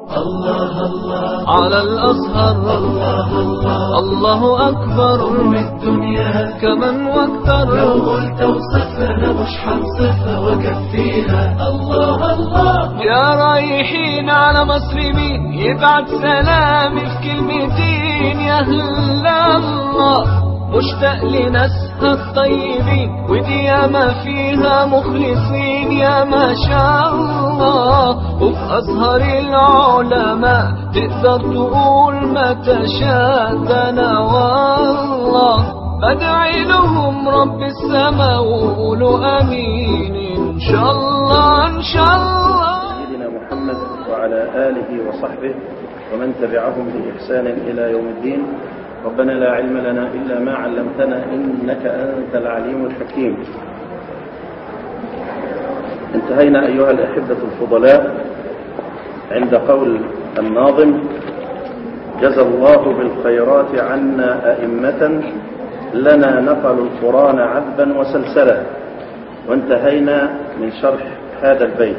الله الله على الأزهر الله الله الله أكبر أم الدنيا كمن واكثر لو قلت وصفها مش حنصفها وكفيها الله الله يا رايحين على مسلمين يبعت سلامي في كلمتين يا هلا الله مشتاق لناسها الطيبين ودي ياما فيها مخلصين يا ما شاء الله وفي أزهر العلماء تقدر تقول ما تشاء ده أنا والله بدعي لهم رب السماء وقولوا أمين إن شاء الله إن شاء الله سيدنا محمد وعلى آله وصحبه ومن تبعهم بإحسان إلى يوم الدين ربنا لا علم لنا إلا ما علمتنا إنك أنت العليم الحكيم انتهينا أيها الأحبة الفضلاء عند قول الناظم جزى الله بالخيرات عنا أئمة لنا نقلوا القرآن عذبا وسلسلا وانتهينا من شرح هذا البيت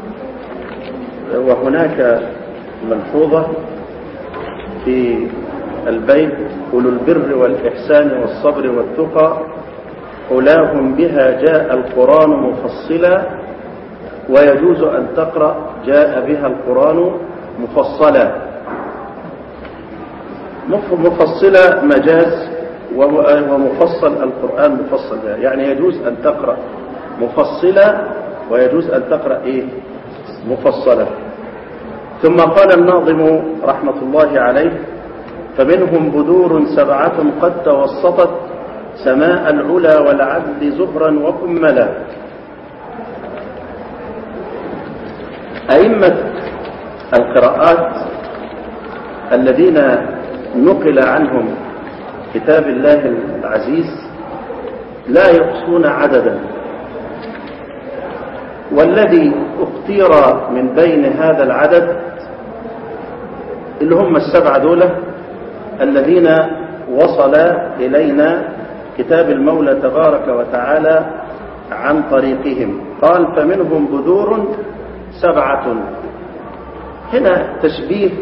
وهناك ملحوظة في البيت أولو البر والإحسان والصبر والتقى حلاهم بها جاء القرآن مفصلا ويجوز أن تقرأ جاء بها القرآن مفصلا مفصلا مجاز ومفصل القرآن مفصل بها يعني يجوز أن تقرأ مفصلا ويجوز أن تقرأ إيه مفصلا ثم قال الناظم رحمة الله عليه فمنهم بدور سبعة قد توسطت سماء العلا والعدل زهرا وكملا أئمة القراءات الذين نقل عنهم كتاب الله العزيز لا يحصون عددا والذي اختير من بين هذا العدد اللي هم السبعة دولة الذين وصل إلينا كتاب المولى تبارك وتعالى عن طريقهم قال فمنهم بدور سبعة هنا تشبيه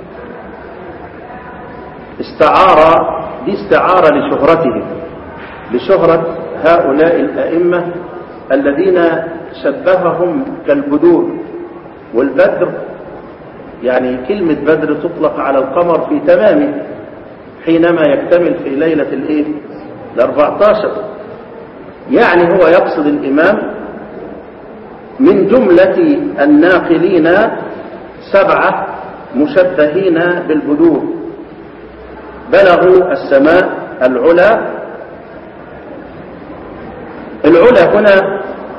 استعارة دي استعارة لشهرتهم لشهرة هؤلاء الأئمة الذين شبههم كالبدور والبدر يعني كلمة بدر تطلق على القمر في تمامه حينما يكتمل في ليلة الايه الاربعتاشر يعني هو يقصد الإمام من جملة الناقلين سبعة مشبهين بالبدور بلغوا السماء العلا العلا هنا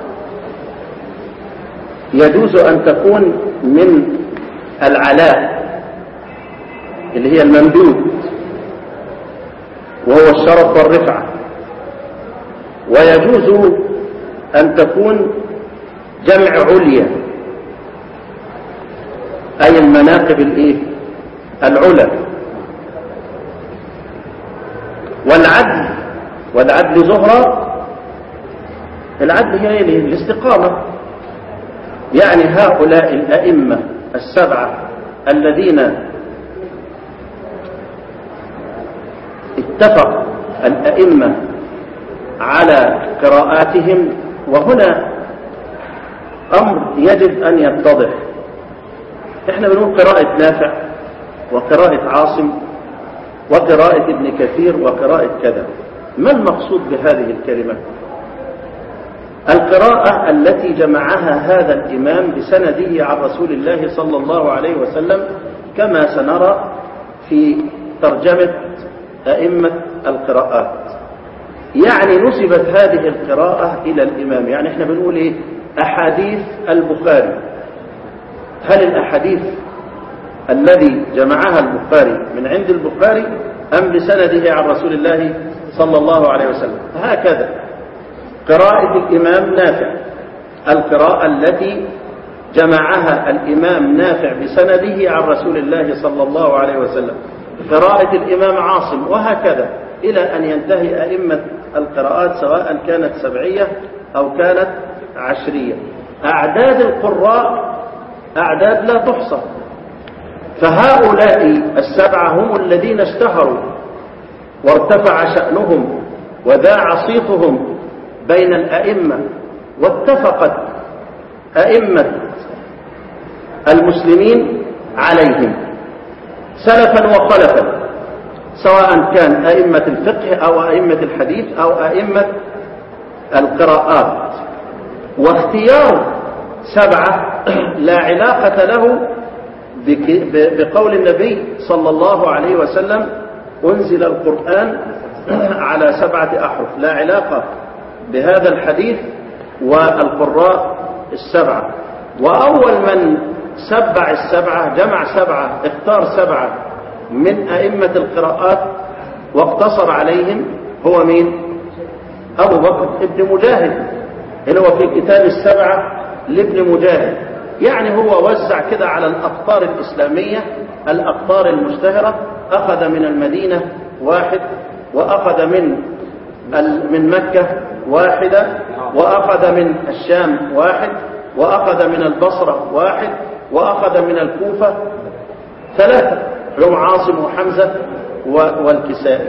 يجوز أن تكون من العلاء اللي هي الممدود وهو الشرف والرفعة ويجوز أن تكون جمع عليا أي المناقب الإيه؟ العلا والعدل والعدل زهرة العدل هي الاستقامة يعني هؤلاء الأئمة السبعة الذين اتفق الأئمة على قراءاتهم وهنا أمر يجب أن يتضح احنا بنقول قراءة نافع وقراءة عاصم وقراءة ابن كثير وقراءة كذا ما المقصود بهذه الكلمة القراءة التي جمعها هذا الإمام بسنده عن رسول الله صلى الله عليه وسلم كما سنرى في ترجمة أئمة القراءات يعني نسبت هذه القراءة إلى الإمام يعني احنا بنقول إيه أحاديث البخاري هل الأحاديث الذي جمعها البخاري من عند البخاري أم بسنده عن رسول الله صلى الله عليه وسلم هكذا قراءة الإمام نافع القراءة التي جمعها الإمام نافع بسنده عن رسول الله صلى الله عليه وسلم قراءة الإمام عاصم وهكذا إلى أن ينتهي أئمة القراءات سواء كانت سبعية أو كانت عشرية أعداد القراء أعداد لا تحصى فهؤلاء السبعة هم الذين اشتهروا وارتفع شأنهم وذاع صيتهم بين الأئمة واتفقت أئمة المسلمين عليهم سلفا وخلفا سواء كان أئمة الفقه أو أئمة الحديث أو أئمة القراءات واختيار سبعة لا علاقة له بقول النبي صلى الله عليه وسلم أنزل القرآن على سبعة أحرف لا علاقة بهذا الحديث والقراء السبعة وأول من سبع السبعة جمع سبعة اختار سبعة من أئمة القراءات واقتصر عليهم هو مين أبو بكر ابن مجاهد اللي هو في كتاب السبعة لابن مجاهد يعني هو وزع كده على الأقطار الإسلامية الأقطار المشتهرة أخذ من المدينة واحد وأخذ من من مكة واحدة وأخذ من الشام واحد وأخذ من البصرة واحد وأخذ من الكوفة ثلاثة هم عاصم وحمزة والكسائي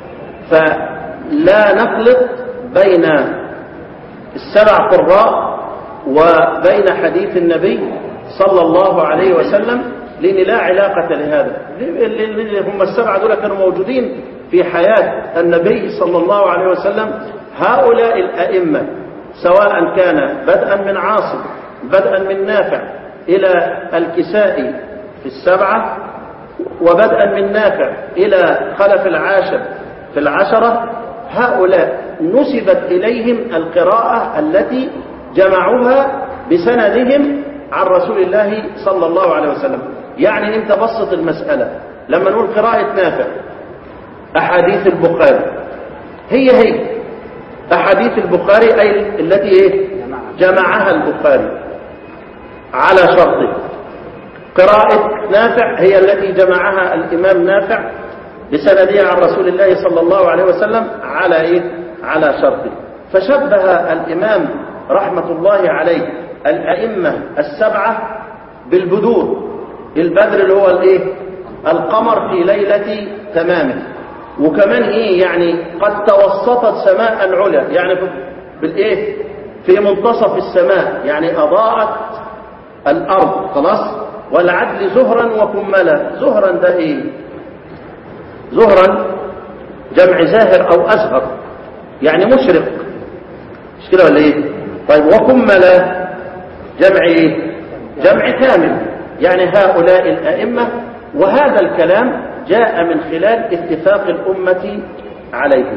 فلا نخلط بين السبع قراء وبين حديث النبي صلى الله عليه وسلم لأن لا علاقة لهذا هم السبعة دول كانوا موجودين في حياة النبي صلى الله عليه وسلم هؤلاء الأئمة سواء كان بدءا من عاصم بدءا من نافع إلى الكسائي في السبعة وبدءا من نافع إلى خلف العاشر في العشرة هؤلاء نسبت إليهم القراءة التي جمعوها بسندهم عن رسول الله صلى الله عليه وسلم يعني انت بسط المسألة لما نقول قراءة نافع أحاديث البخاري هي هي أحاديث البخاري أي التي إيه؟ جمعها البخاري على شرطه قراءة نافع هي التي جمعها الإمام نافع بسندها عن رسول الله صلى الله عليه وسلم على إيه؟ على شرطه فشبه الإمام رحمة الله عليه الأئمة السبعة بالبدور البدر اللي هو الايه القمر في ليلة تمامه وكمان ايه يعني قد توسطت سماء العلا يعني بالايه في منتصف السماء يعني اضاءت الارض خلاص والعدل زهرا وكملا زهرا ده ايه زهرا جمع زاهر او ازهر يعني مشرق مش كده ولا ايه طيب وكملا جمع ايه جمع كامل يعني هؤلاء الأئمة وهذا الكلام جاء من خلال اتفاق الأمة عليه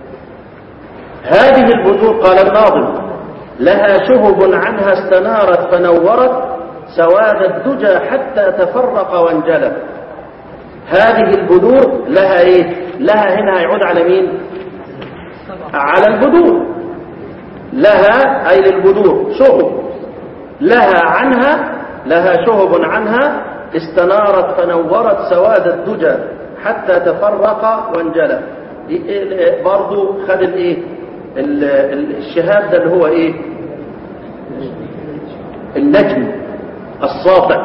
هذه البذور قال الناظم لها شهب عنها استنارت فنورت سواد الدجى حتى تفرق وانجلى هذه البذور لها ايه لها هنا يعود على مين على البذور لها اي للبذور شهب لها عنها لها شهب عنها استنارت فنورت سواد الدجى حتى تفرق وانجلى برضو خد الايه الشهاب ده اللي هو ايه النجم الساطع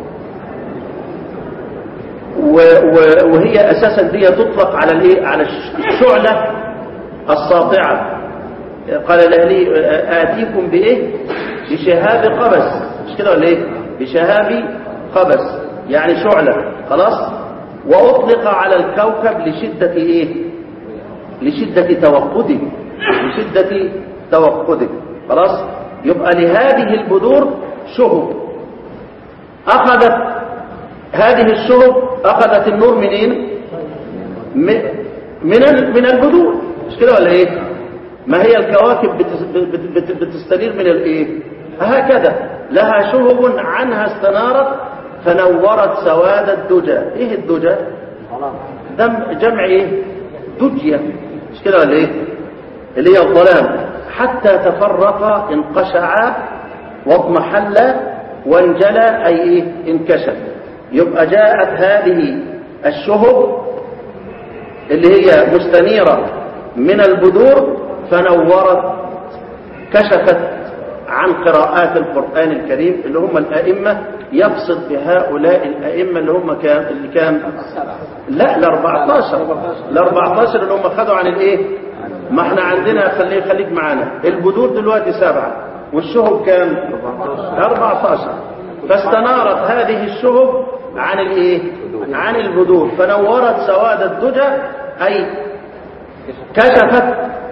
وهي اساسا دي تطلق على الايه على الشعله الساطعه قال الاهلي اتيكم بايه بشهاب قبس مش كده ولا ايه بشهاب قبس يعني شعلة خلاص وأطلق على الكوكب لشدة إيه لشدة توقده لشدة توقده خلاص يبقى لهذه البذور شهب أخذت هذه الشهب أخذت النور منين من من البذور مش كده ولا ايه ما هي الكواكب بتستنير من الايه هكذا لها شهب عنها استنارت فنورت سواد الدجى ايه الدجى دم جمع ايه دجية مش كده ولا ايه اللي هي الظلام حتى تفرق انقشعا واضمحلا وانجلى اي ايه انكشف يبقى جاءت هذه الشهب اللي هي مستنيرة من البذور فنورت كشفت عن قراءات القرآن الكريم اللي هم الأئمة يقصد بهؤلاء الأئمة اللي هم كام اللي كام لا ال 14 ال 14 اللي هم خدوا عن الايه ما احنا عندنا خليك خليك معانا البدور دلوقتي سبعة والشهب كام 14 فاستنارت هذه الشهب عن الايه عن البدور فنورت سواد الدجى اي كشفت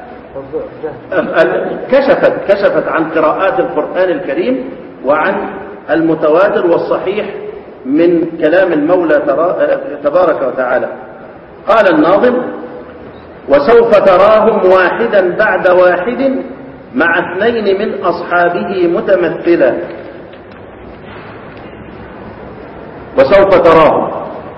كشفت كشفت عن قراءات القرآن الكريم وعن المتواتر والصحيح من كلام المولى تبارك وتعالى قال الناظم وسوف تراهم واحدا بعد واحد مع اثنين من أصحابه متمثلا وسوف تراهم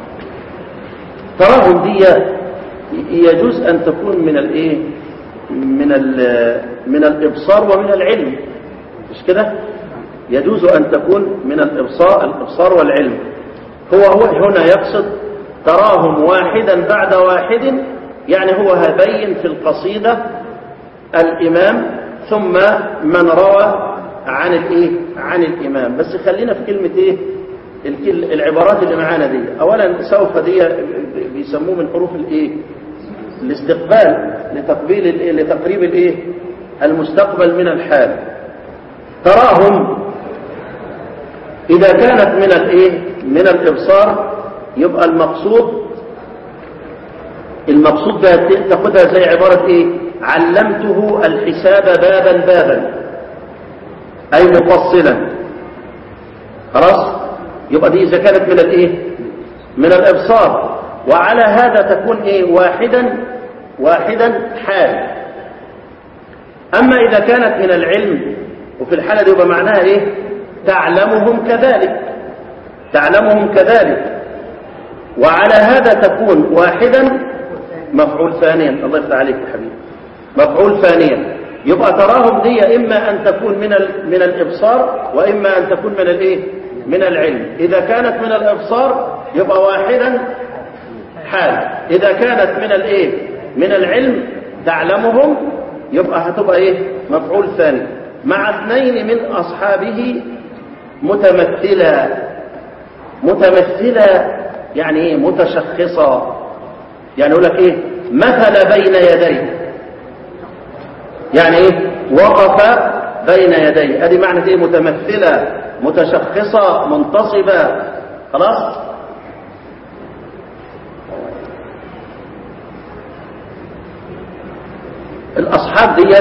تراهم دي يجوز أن تكون من الايه من من الإبصار ومن العلم مش كده يجوز أن تكون من الإبصار الإبصار والعلم هو هو هنا يقصد تراهم واحدا بعد واحد يعني هو هبين في القصيدة الإمام ثم من روى عن الإيه عن الإمام بس خلينا في كلمة إيه العبارات اللي معانا دي أولا سوف دي بيسموه من حروف الإيه الاستقبال لتقبيل الإيه لتقريب الإيه المستقبل من الحال تراهم إذا كانت من الإيه من الإبصار يبقى المقصود المقصود بها تاخدها زي عبارة إيه علمته الحساب بابا بابا أي مفصلا خلاص يبقى دي إذا كانت من الإيه من الإبصار وعلى هذا تكون إيه واحدا واحدا حال أما إذا كانت من العلم وفي الحالة دي يبقى معناها إيه تعلمهم كذلك تعلمهم كذلك وعلى هذا تكون واحدا مفعول ثانيا الله يفتح عليك يا حبيبي مفعول ثانيا يبقى تراهم دي إما أن تكون من من الإبصار وإما أن تكون من الإيه من العلم إذا كانت من الإبصار يبقى واحدا حال إذا كانت من الإيه من العلم تعلمهم يبقى هتبقى إيه مفعول ثاني مع اثنين من أصحابه متمثلا متمثلا يعني ايه متشخصا يعني يقول لك ايه مثل بين يديه يعني ايه وقف بين يديه ادي معنى ايه متمثلة متشخصة منتصبة خلاص الاصحاب دي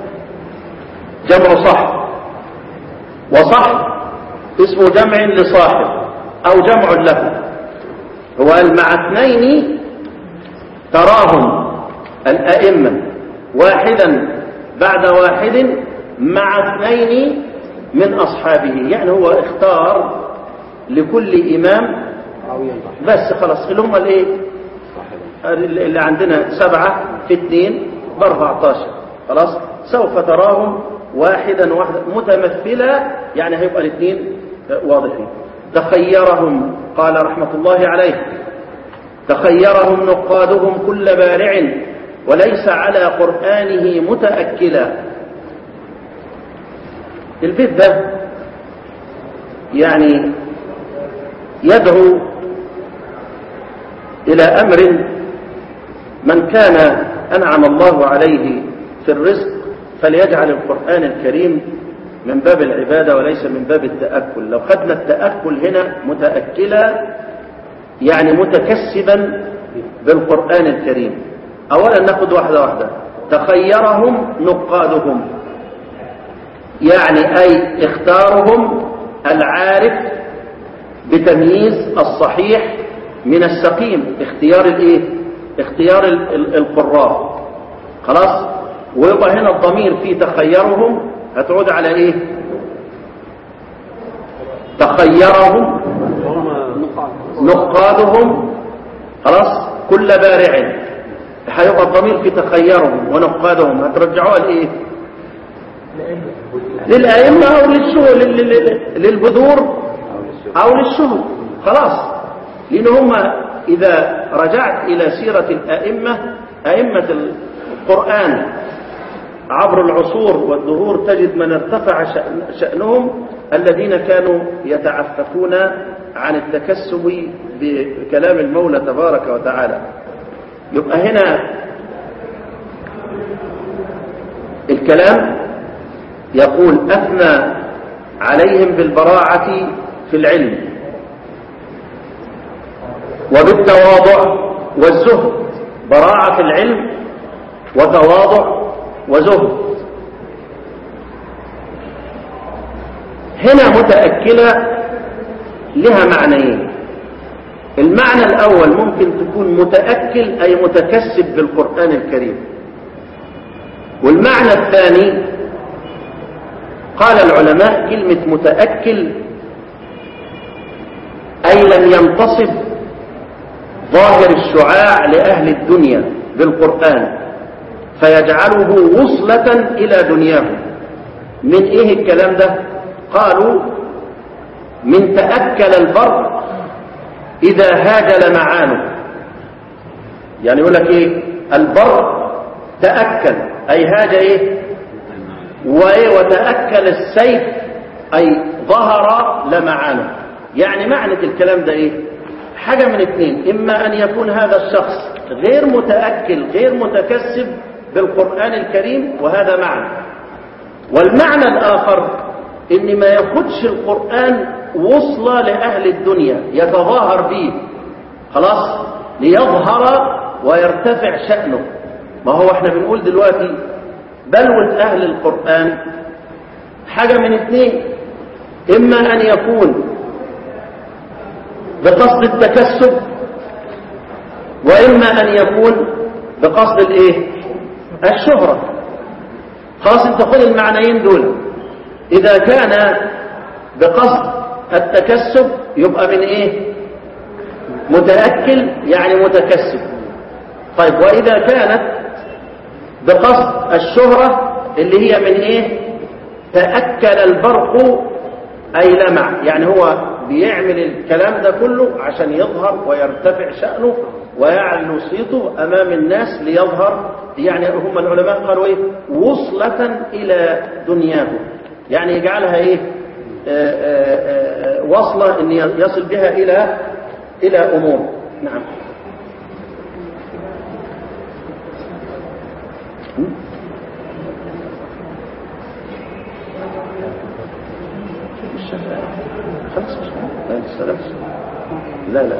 جمع صح وصح اسمه جمع لصاحب او جمع له هو مع اثنين تراهم الأئمة واحدا بعد واحد مع اثنين من أصحابه يعني هو اختار لكل إمام بس خلاص اللي هم الايه اللي عندنا سبعة في اثنين باربعة عشر خلاص سوف تراهم واحدا واحدا متمثلا يعني هيبقى الاثنين واضحين تخيرهم قال رحمة الله عليه تخيرهم نقادهم كل بارع وليس على قرآنه متأكلا البيت ده يعني يدعو إلى أمر من كان أنعم الله عليه في الرزق فليجعل القرآن الكريم من باب العبادة وليس من باب التأكل لو خدنا التأكل هنا متأكلا يعني متكسبا بالقرآن الكريم أولا ناخد واحدة واحدة تخيرهم نقادهم يعني أي اختارهم العارف بتمييز الصحيح من السقيم اختيار الايه اختيار القراء خلاص ويبقى هنا الضمير في تخيرهم هتعود على ايه تخيرهم نقادهم خلاص كل بارع هيبقى الضمير في تخيرهم ونقادهم هترجعوها لايه للأئمة أو للشهر للبذور أو للشهر خلاص لأن هم إذا رجعت إلى سيرة الأئمة أئمة القرآن عبر العصور والدهور تجد من ارتفع شأن- شأنهم الذين كانوا يتعففون عن التكسب بكلام المولى تبارك وتعالى يبقى هنا الكلام يقول أثنى عليهم بالبراعة في العلم وبالتواضع والزهد براعة في العلم وتواضع وزهد هنا متأكلة لها معنيين المعنى الأول ممكن تكون متأكل أي متكسب بالقرآن الكريم والمعنى الثاني قال العلماء كلمة متأكل أي لم ينتصب ظاهر الشعاع لأهل الدنيا بالقرآن فيجعله وصلة إلى دنياهم من إيه الكلام ده قالوا من تأكل البر إذا هاج لمعانه يعني يقول لك إيه البر تأكل أي هاج إيه وإيه وتأكل السيف أي ظهر لمعانه يعني معنى الكلام ده إيه حاجة من اثنين إما أن يكون هذا الشخص غير متأكل غير متكسب بالقرآن الكريم وهذا معنى والمعنى الآخر إن ما ياخدش القرآن وصلة لأهل الدنيا يتظاهر به خلاص ليظهر ويرتفع شأنه ما هو احنا بنقول دلوقتي بلوة أهل القرآن حاجة من اثنين إما أن يكون بقصد التكسب وإما أن يكون بقصد الإيه؟ الشهرة خلاص انت خد المعنيين دول إذا كان بقصد التكسب يبقى من إيه؟ متأكل يعني متكسب طيب وإذا كانت بقصد الشهرة اللي هي من إيه؟ تأكل البرق أي لمع يعني هو بيعمل الكلام ده كله عشان يظهر ويرتفع شأنه ويعلو صيته أمام الناس ليظهر يعني هم العلماء قالوا إيه وصلة إلى دنياه يعني يجعلها إيه آآ آآ وصلة أن يصل بها إلى إلى أمور نعم خلاص لا السلام لا لا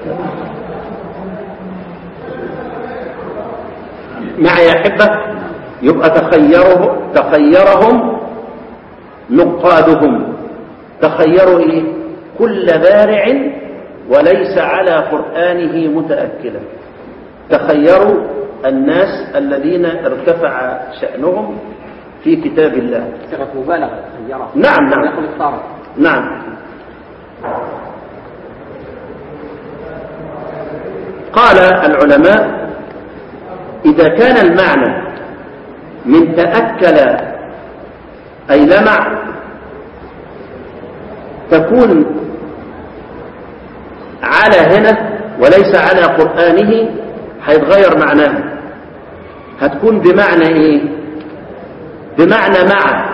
مع يا أحبة يبقى تخيره تخيرهم نقادهم تخيروا إيه كل بارع وليس على قرآنه متأكلا تخيروا الناس الذين ارتفع شأنهم في كتاب الله صيغة مبالغة خيرة نعم نعم يقول اختار نعم قال العلماء إذا كان المعنى من تأكل أي لمع تكون على هنا وليس على قرآنه هيتغير معناه هتكون بمعنى ايه بمعنى مع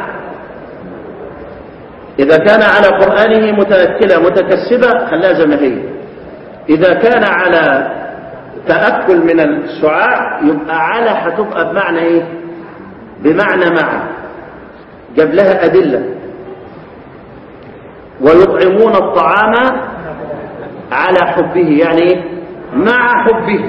إذا كان على قرآنه متأكلة متكسبة خلاها زي ما هي إذا كان على تأكل من الشعاع يبقى على هتبقى بمعنى إيه بمعنى مع جاب لها أدلة ويطعمون الطعام على حبه يعني إيه مع حبه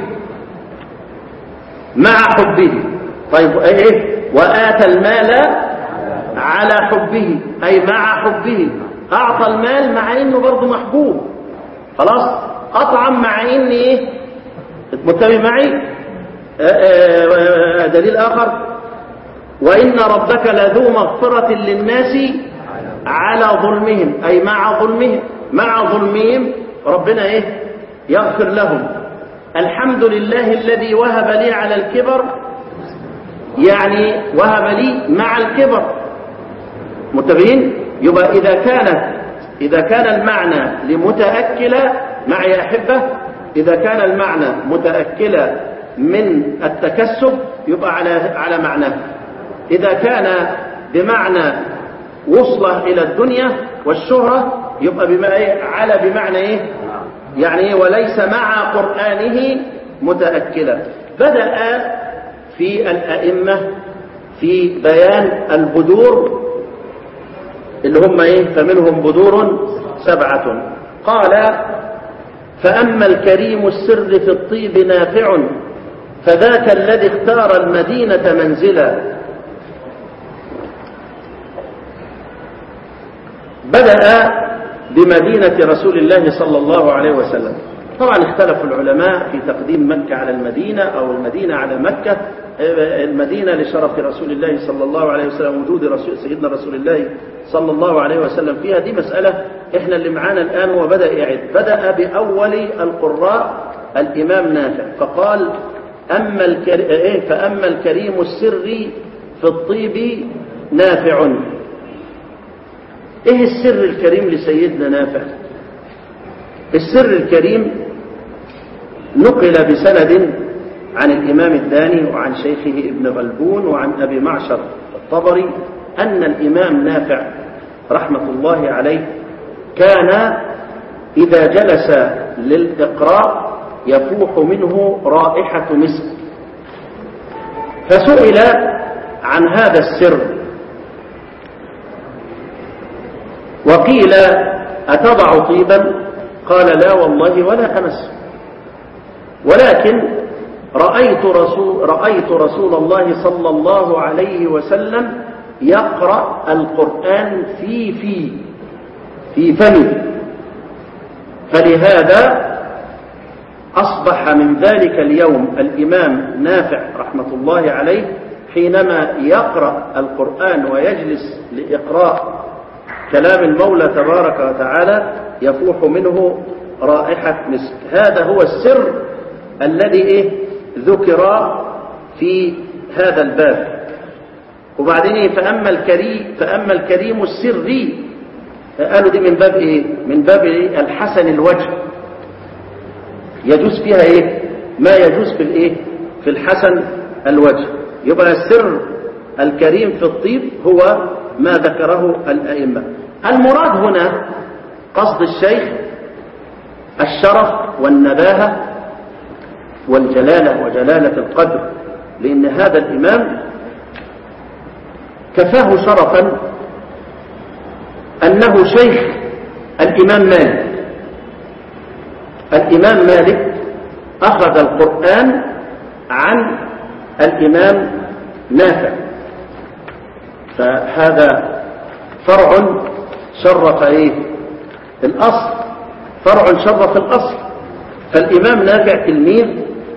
مع حبه طيب ايه وآتى المال على حبه أي مع حبه أعطى المال مع إنه برضه محبوب خلاص أطعم مع إن إيه متفق معي آآ آآ دليل آخر وإن ربك لذو مغفرة للناس على ظلمهم أي مع ظلمهم مع ظلمهم ربنا إيه يغفر لهم الحمد لله الذي وهب لي على الكبر يعني وهب لي مع الكبر متفقين يبقى إذا كانت إذا كان المعنى لمتأكلة معي أحبة إذا كان المعنى متأكلة من التكسب يبقى على على معناه إذا كان بمعنى وصله إلى الدنيا والشهرة يبقى بما إيه على بمعنى إيه يعني إيه وليس مع قرآنه متأكلا بدأ في الأئمة في بيان البدور اللي هم إيه فمنهم بدور سبعة قال فأما الكريم السر في الطيب نافع فذاك الذي اختار المدينة منزلا بدأ بمدينة رسول الله صلى الله عليه وسلم طبعا اختلف العلماء في تقديم مكة على المدينة أو المدينة على مكة المدينة لشرف رسول الله صلى الله عليه وسلم وجود رسول سيدنا رسول الله صلى الله عليه وسلم فيها دي مسألة احنا اللي معانا الآن هو بدأ يعد بدأ بأول القراء الإمام نافع فقال أما الكري... إيه فأما الكريم السري في الطيب نافع ايه السر الكريم لسيدنا نافع السر الكريم نقل بسند عن الإمام الداني وعن شيخه ابن غلبون وعن أبي معشر الطبري أن الإمام نافع رحمة الله عليه كان إذا جلس للإقراء يفوح منه رائحة مسك فسئل عن هذا السر وقيل أتضع طيبا قال لا والله ولا أمس ولكن رأيت رسول, رأيت رسول الله صلى الله عليه وسلم يقرأ القرآن في في في فمه فلهذا أصبح من ذلك اليوم الإمام نافع رحمة الله عليه حينما يقرأ القرآن ويجلس لإقراء كلام المولى تبارك وتعالى يفوح منه رائحة مسك هذا هو السر الذي إيه ذكر في هذا الباب وبعدين إيه فأما الكريم فأما الكريم السري قالوا دي من باب إيه من باب إيه الحسن الوجه يجوز فيها إيه ما يجوز في الإيه في الحسن الوجه يبقى السر الكريم في الطيب هو ما ذكره الأئمة المراد هنا قصد الشيخ الشرف والنباهة والجلالة وجلالة القدر لأن هذا الإمام كفاه شرفا أنه شيخ الإمام مالك الإمام مالك أخذ القرآن عن الإمام نافع فهذا فرع شرف ايه الاصل فرع شرف الاصل فالامام نافع تلميذ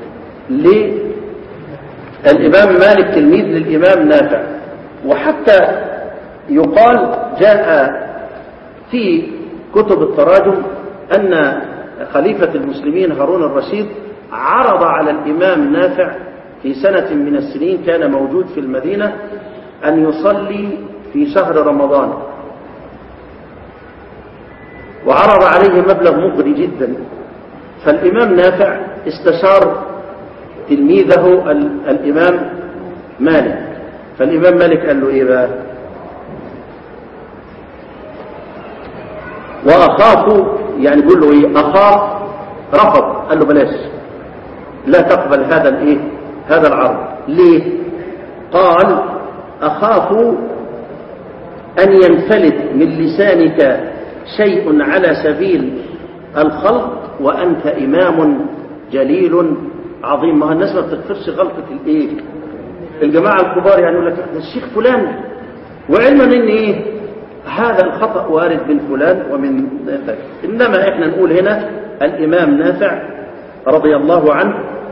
للامام مالك تلميذ للامام نافع وحتى يقال جاء في كتب التراجم ان خليفه المسلمين هارون الرشيد عرض على الامام نافع في سنه من السنين كان موجود في المدينه أن يصلي في شهر رمضان وعرض عليه مبلغ مغري جدا فالإمام نافع استشار تلميذه الإمام مالك فالإمام مالك قال له إيه بقى وأخاف يعني يقول له إيه أخاف رفض قال له بلاش لا تقبل هذا الإيه هذا العرض ليه قال أخاف أن ينفلت من لسانك شيء على سبيل الخلق وأنت إمام جليل عظيم ما الناس ما بتغفرش غلطة الإيه الجماعة الكبار يعني يقول لك ده الشيخ فلان وعلما إن إيه هذا الخطأ وارد من فلان ومن ذاك إنما إحنا نقول هنا الإمام نافع رضي الله عنه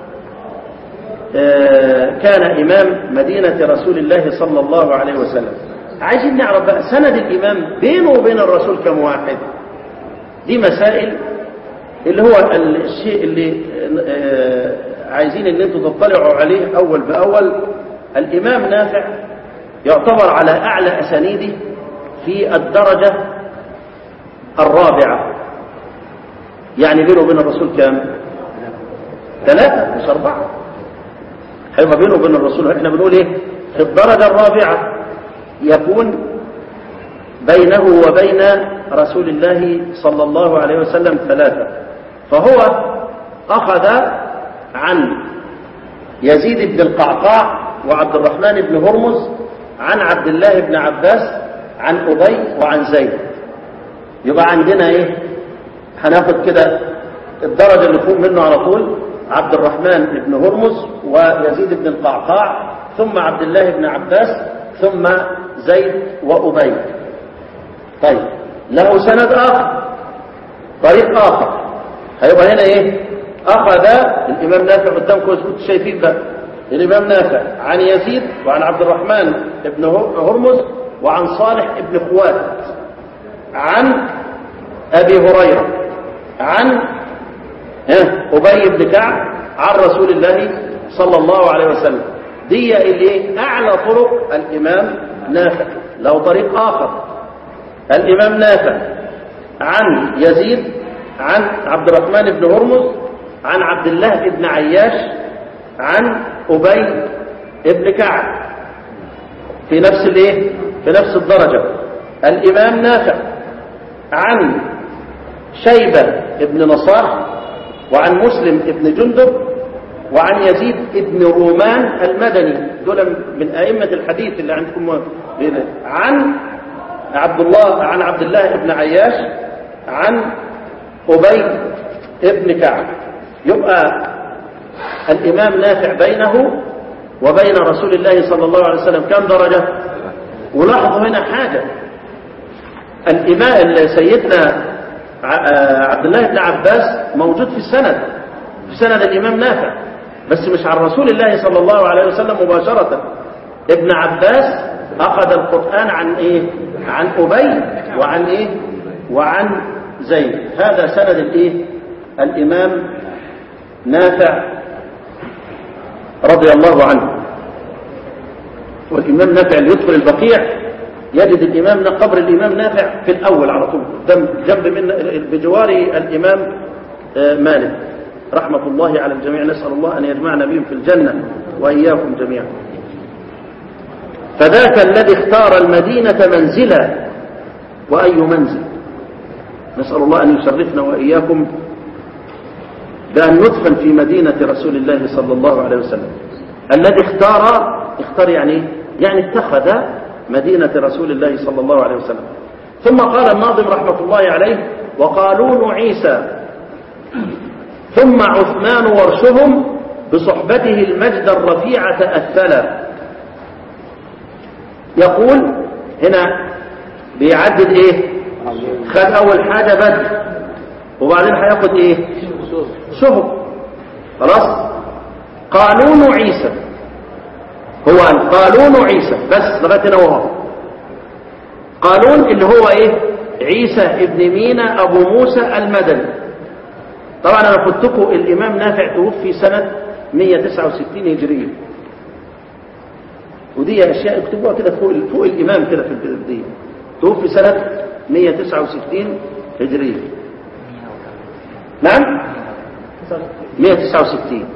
كان إمام مدينة رسول الله صلى الله عليه وسلم عايزين نعرف بقى سند الإمام بينه وبين الرسول كم واحد دي مسائل اللي هو الشيء اللي عايزين ان انتم تطلعوا عليه أول بأول الإمام نافع يعتبر على أعلى أسانيده في الدرجة الرابعة يعني بينه وبين الرسول كام ثلاثة مش أربعة هيبقى بينه وبين الرسول احنا بنقول ايه في الدرجة الرابعة يكون بينه وبين رسول الله صلى الله عليه وسلم ثلاثة فهو أخذ عن يزيد بن القعقاع وعبد الرحمن بن هرمز عن عبد الله بن عباس عن أبي وعن زيد يبقى عندنا ايه هناخد كده الدرجة اللي فوق منه على طول عبد الرحمن بن هرمز ويزيد بن القعقاع ثم عبد الله بن عباس ثم زيد وأبي طيب له سند آخر طريق آخر هيبقى هنا ايه أخذ الإمام نافع قدامكم كنتوا شايفين بقى الإمام نافع عن يزيد وعن عبد الرحمن بن هرمز وعن صالح بن خوات عن أبي هريرة عن أبي بن كعب عن رسول الله صلى الله عليه وسلم دي اللي أعلى طرق الإمام نافع له طريق آخر الإمام نافع عن يزيد عن عبد الرحمن بن هرمز عن عبد الله بن عياش عن أبي بن كعب في نفس الايه في نفس الدرجة الإمام نافع عن شيبة بن نصار وعن مسلم بن جندب وعن يزيد بن رومان المدني دول من أئمة الحديث اللي عندكم عن عبد الله عن عبد الله بن عياش عن أبي بن كعب يبقى الإمام نافع بينه وبين رسول الله صلى الله عليه وسلم كم درجة ولاحظوا هنا حاجة الإمام سيدنا عبد الله بن عباس موجود في السند في سند الإمام نافع بس مش عن رسول الله صلى الله عليه وسلم مباشرة ابن عباس أخذ القرآن عن إيه عن أبي وعن إيه وعن زيد هذا سند الإيه الإمام نافع رضي الله عنه والإمام نافع اللي يدخل البقيع يجد الإمام قبر الإمام نافع في الأول على طول جنب من بجوار الإمام مالك رحمة الله على الجميع نسأل الله أن يجمعنا بهم في الجنة وإياكم جميعا فذاك الذي اختار المدينة منزلا وأي منزل نسأل الله أن يشرفنا وإياكم بأن ندفن في مدينة رسول الله صلى الله عليه وسلم الذي اختار اختار يعني يعني اتخذ مدينة رسول الله صلى الله عليه وسلم ثم قال الناظم رحمة الله عليه وقالون عيسى ثم عثمان ورشهم بصحبته المجد الرفيع تأثلا يقول هنا بيعدد ايه خد اول حاجة بدر وبعدين هياخد ايه شهب خلاص قانون عيسى هو قانون عيسى بس لغايه هنا وهو قانون اللي هو ايه عيسى ابن مينا ابو موسى المدني طبعا انا قلت لكم الامام نافع توفي سنه 169 هجريه ودي اشياء اكتبوها كده فوق فوق الامام كده في البلديه توفي سنه 169 هجريه نعم 169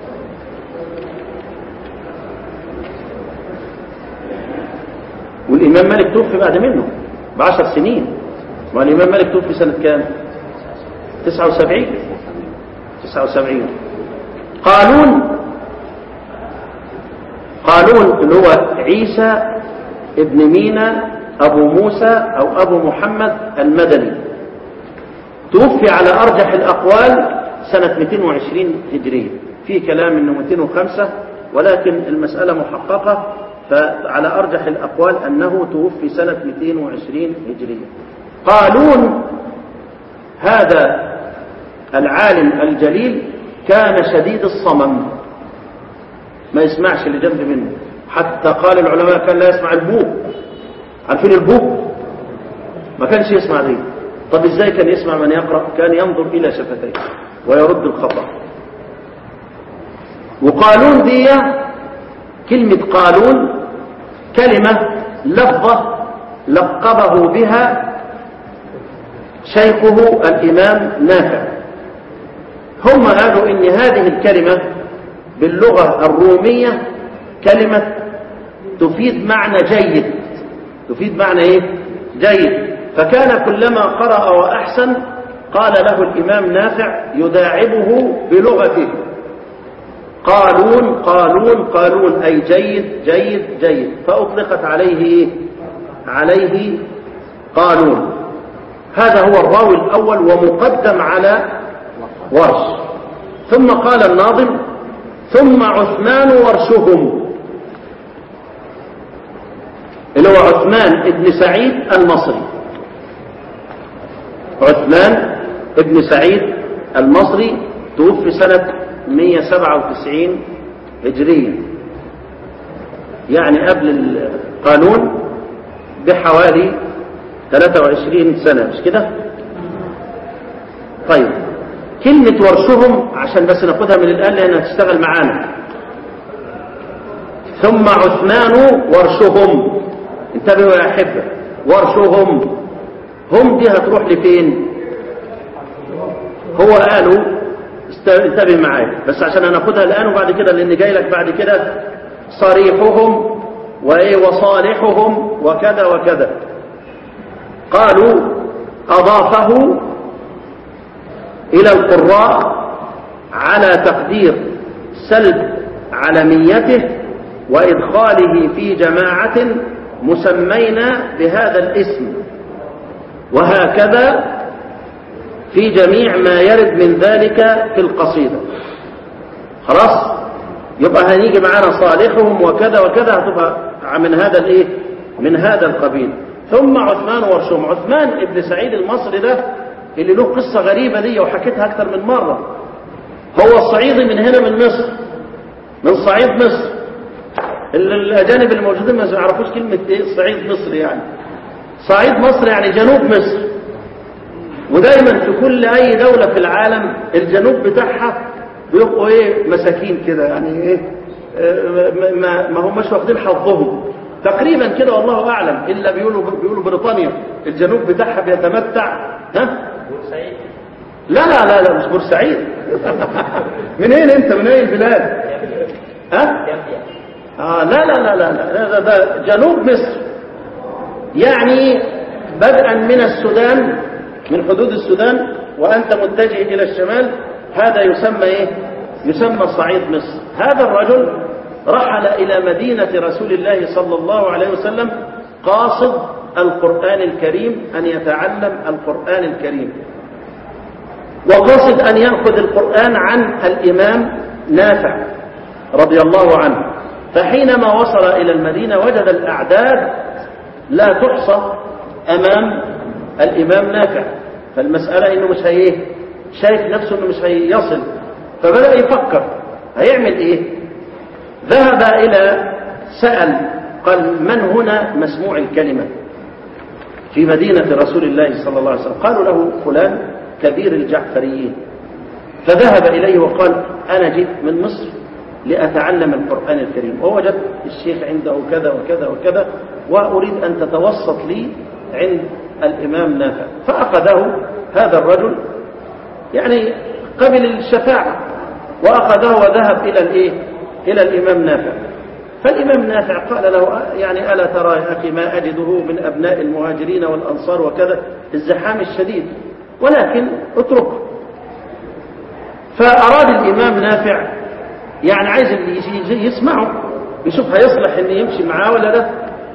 والإمام مالك توفي بعد منه بعشر سنين والإمام مالك توفي سنة كام 79 79 قانون قانون اللي هو عيسى ابن مينا أبو موسى أو أبو محمد المدني توفي على أرجح الأقوال سنة 220 هجرية في كلام انه 205 ولكن المسألة محققة فعلى أرجح الأقوال أنه توفي سنة 220 هجرية قالون هذا العالم الجليل كان شديد الصمم ما يسمعش اللي جنب منه حتى قال العلماء كان لا يسمع البوق عارفين البوق ما كانش يسمع دي طب ازاي كان يسمع من يقرأ كان ينظر إلى شفتيه ويرد الخطأ وقالون دي كلمة قالون كلمة لفظة لقبه بها شيخه الإمام نافع هم قالوا إن هذه الكلمة باللغة الرومية كلمة تفيد معنى جيد تفيد معنى ايه جيد فكان كلما قرأ وأحسن قال له الإمام نافع يداعبه بلغته قالون قالون قالون أي جيد جيد جيد فأطلقت عليه إيه؟ عليه قالون هذا هو الراوي الأول ومقدم على ورش ثم قال الناظم ثم عثمان ورشهم اللي هو عثمان ابن سعيد المصري عثمان ابن سعيد المصري توفي سنة 197 هجرية يعني قبل القانون بحوالي 23 سنة مش كده طيب كلمة ورشهم عشان بس ناخدها من الآن لأنها تشتغل معانا ثم عثمان ورشهم انتبهوا يا أحبة ورشهم هم دي هتروح لفين هو قالوا انتبه معايا بس عشان هناخدها الآن وبعد كده لأن جاي لك بعد كده صريحهم وإيه وصالحهم وكذا وكذا قالوا أضافه إلى القراء على تقدير سلب علميته وإدخاله في جماعة مسمينا بهذا الاسم وهكذا في جميع ما يرد من ذلك في القصيدة خلاص يبقى هنيجي معانا صالحهم وكذا وكذا هتبقى من هذا الايه من هذا القبيل ثم عثمان ورشوم عثمان ابن سعيد المصري ده اللي له قصة غريبة دي وحكيتها أكثر من مرة هو الصعيدي من هنا من مصر من صعيد مصر الأجانب الموجودين ما يعرفوش كلمة إيه صعيد مصر يعني صعيد مصر يعني جنوب مصر ودايما في كل أي دولة في العالم الجنوب بتاعها بيبقوا إيه مساكين كده يعني إيه ما, ما هماش واخدين حظهم تقريبا كده والله أعلم إلا بيقولوا بيقولوا بريطانيا الجنوب بتاعها بيتمتع ها بورسعيد لا لا لا لا مش بورسعيد منين انت من اي البلاد ها جامبيا آه لا لا لا لا لا ده, ده جنوب مصر يعني بدءا من السودان من حدود السودان وانت متجه الى الشمال هذا يسمى ايه يسمى صعيد مصر هذا الرجل رحل الى مدينه رسول الله صلى الله عليه وسلم قاصد القران الكريم ان يتعلم القران الكريم وقصد أن يأخذ القرآن عن الإمام نافع رضي الله عنه فحينما وصل إلى المدينة وجد الأعداد لا تحصى أمام الإمام نافع فالمسألة إنه مش هي شايف نفسه إنه مش هيصل فبدأ يفكر هيعمل إيه ذهب إلى سأل قال من هنا مسموع الكلمة في مدينة رسول الله صلى الله عليه وسلم قالوا له فلان كبير الجعفريين فذهب إليه وقال أنا جئت من مصر لأتعلم القرآن الكريم ووجدت الشيخ عنده كذا وكذا وكذا وأريد أن تتوسط لي عند الإمام نافع فأخذه هذا الرجل يعني قبل الشفاعة وأخذه وذهب إلى الإيه؟ إلى الإمام نافع فالإمام نافع قال له يعني ألا ترى يا أخي ما أجده من أبناء المهاجرين والأنصار وكذا الزحام الشديد ولكن اتركه فأراد الإمام نافع يعني عايز اللي يسمعه يشوف هيصلح ان يمشي معاه ولا لا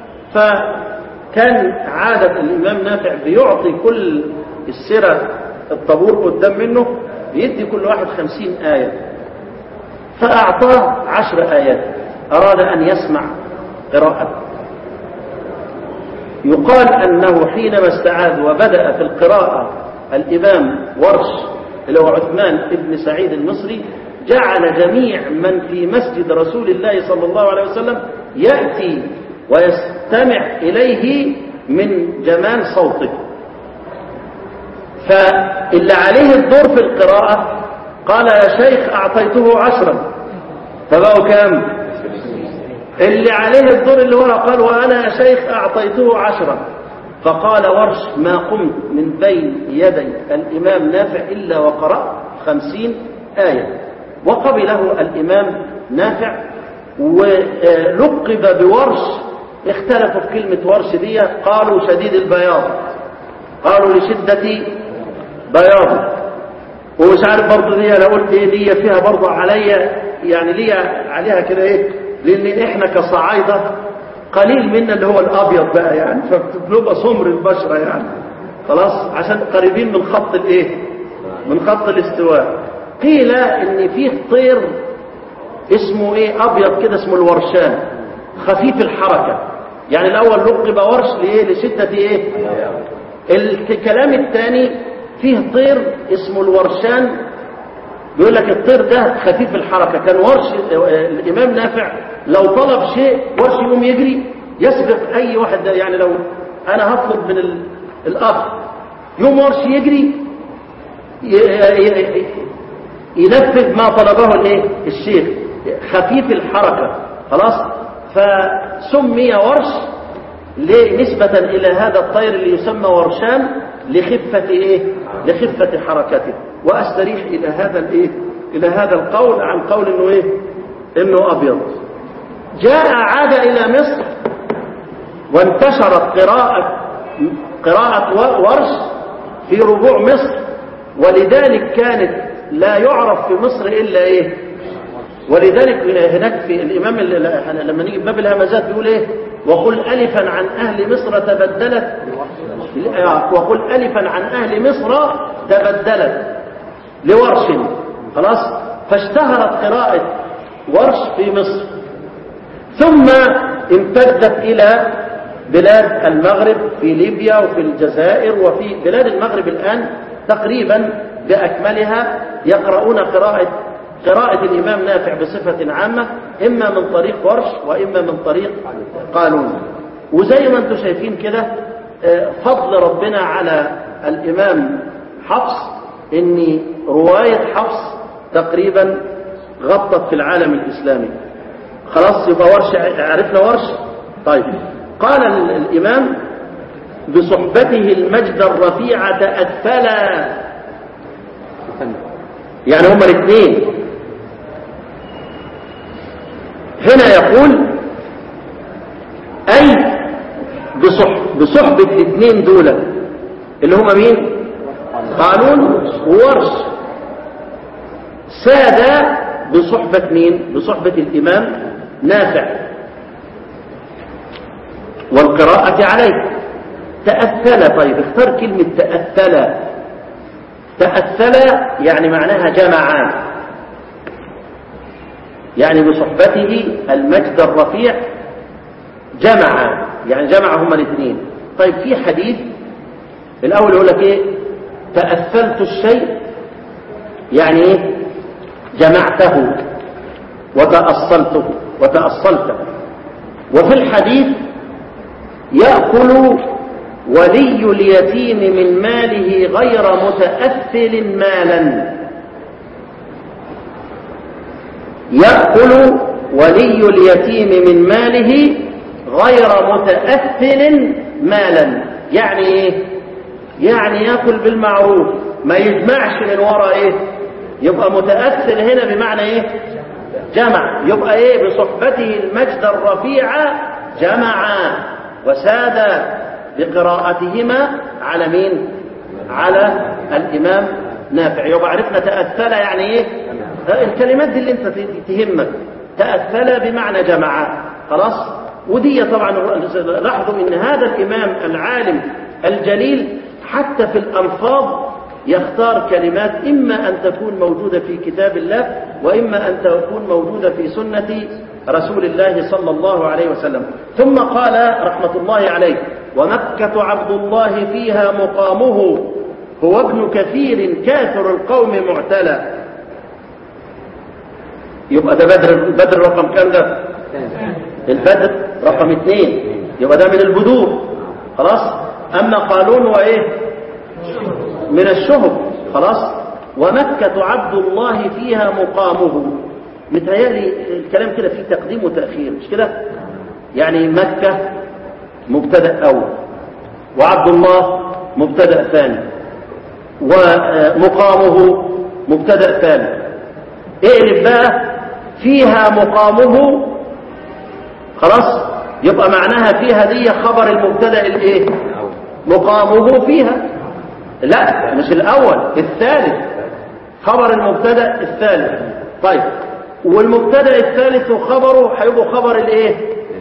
فكان عادة الإمام نافع بيعطي كل السيرة الطابور قدام منه بيدي كل واحد خمسين آية فأعطاه عشر آيات أراد أن يسمع قراءة يقال أنه حينما استعاذ وبدأ في القراءة الإمام ورش اللي هو عثمان ابن سعيد المصري جعل جميع من في مسجد رسول الله صلى الله عليه وسلم يأتي ويستمع إليه من جمال صوته فاللي عليه الدور في القراءة قال يا شيخ أعطيته عشرا فبقوا كام اللي عليه الدور اللي ورا قال وأنا يا شيخ أعطيته عشرا فقال ورش ما قمت من بين يدي الإمام نافع إلا وقرأت خمسين آية وقبله الإمام نافع ولقب بورش اختلفوا في كلمة ورش دي قالوا شديد البياض قالوا لشدة بياض ومش عارف برضه دي انا قلت ايه دي فيها برضه عليا يعني ليا عليها كده ايه لان احنا كصعايده قليل منا اللي هو الابيض بقى يعني فبنبقى سمر البشره يعني خلاص عشان قريبين من خط الايه من خط الاستواء قيل ان فيه طير اسمه ايه ابيض كده اسمه الورشان خفيف الحركه يعني الاول لقب ورش لايه لشده ايه الكلام الثاني فيه طير اسمه الورشان بيقول لك الطير ده خفيف الحركه كان ورش الامام نافع لو طلب شيء ورش يقوم يجري يسبق اي واحد ده يعني لو انا هطلب من ال- الاخ يوم ورش يجري ي- ي- ينفذ ما طلبه الايه الشيخ خفيف الحركه خلاص فسمي ورش نسبة إلى هذا الطير اللي يسمى ورشان لخفة إيه؟ لخفة حركته وأستريح إلى هذا الإيه؟ إلى هذا القول عن قول إنه إيه؟ إنه أبيض جاء عاد إلى مصر وانتشرت قراءة قراءة ورش في ربوع مصر ولذلك كانت لا يعرف في مصر إلا إيه؟ ولذلك هناك في الإمام اللي- لما نيجي باب الهمزات بيقول إيه وقل ألفا عن أهل مصر تبدلت وقل ألفا عن أهل مصر تبدلت لورش خلاص فاشتهرت قراءة ورش في مصر ثم امتدت إلى بلاد المغرب في ليبيا وفي الجزائر وفي بلاد المغرب الآن تقريبا بأكملها يقرؤون قراءة قراءة الإمام نافع بصفة عامة إما من طريق ورش وإما من طريق قانون وزي ما انتم شايفين كده آه، فضل ربنا على الإمام حفص إن رواية حفص تقريبا غطت في العالم الإسلامي خلاص يبقى ورش عرفنا ورش طيب قال ال- الإمام بصحبته المجد الرفيع تأثلا يعني هما الاثنين هنا يقول أي بصح بصحبة الاثنين دول اللي هما مين قانون وورش ساد بصحبة مين بصحبة الإمام نافع والقراءة عليه تأثل طيب اختار كلمة تأثل تأثل يعني معناها جمعان يعني بصحبته المجد الرفيع جمع يعني جمع هما الاثنين طيب في حديث الأول يقول لك إيه تأثلت الشيء يعني إيه جمعته وتأصلته وتأصلته وفي الحديث يأكل ولي اليتيم من ماله غير متأثل مالا يأكل ولي اليتيم من ماله غير متأثل مالا يعني ايه يعني يأكل بالمعروف ما يجمعش من وراء ايه يبقى متأثل هنا بمعنى ايه جمع يبقى ايه بصحبته المجد الرفيع جمع وساد بقراءتهما على مين على الامام نافع يبقى عرفنا تأثل يعني ايه الكلمات دي اللي انت تهمك تأثل بمعنى جمع خلاص ودي طبعا لاحظوا ان هذا الامام العالم الجليل حتى في الالفاظ يختار كلمات اما ان تكون موجوده في كتاب الله واما ان تكون موجوده في سنه رسول الله صلى الله عليه وسلم ثم قال رحمه الله عليه ومكه عبد الله فيها مقامه هو ابن كثير كافر القوم معتلى يبقى ده بدر بدر رقم كام ده البدر رقم اثنين يبقى ده من البدور خلاص اما قالون وايه من الشهب خلاص ومكة عبد الله فيها مقامه متهيألي الكلام كده فيه تقديم وتأخير مش كده يعني مكة مبتدأ أول وعبد الله مبتدأ ثاني ومقامه مبتدأ ثالث اقلب بقى فيها مقامه خلاص يبقى معناها فيها دي خبر المبتدا الايه مقامه فيها لا مش الاول الثالث خبر المبتدا الثالث طيب والمبتدا الثالث وخبره هيبقوا خبر الايه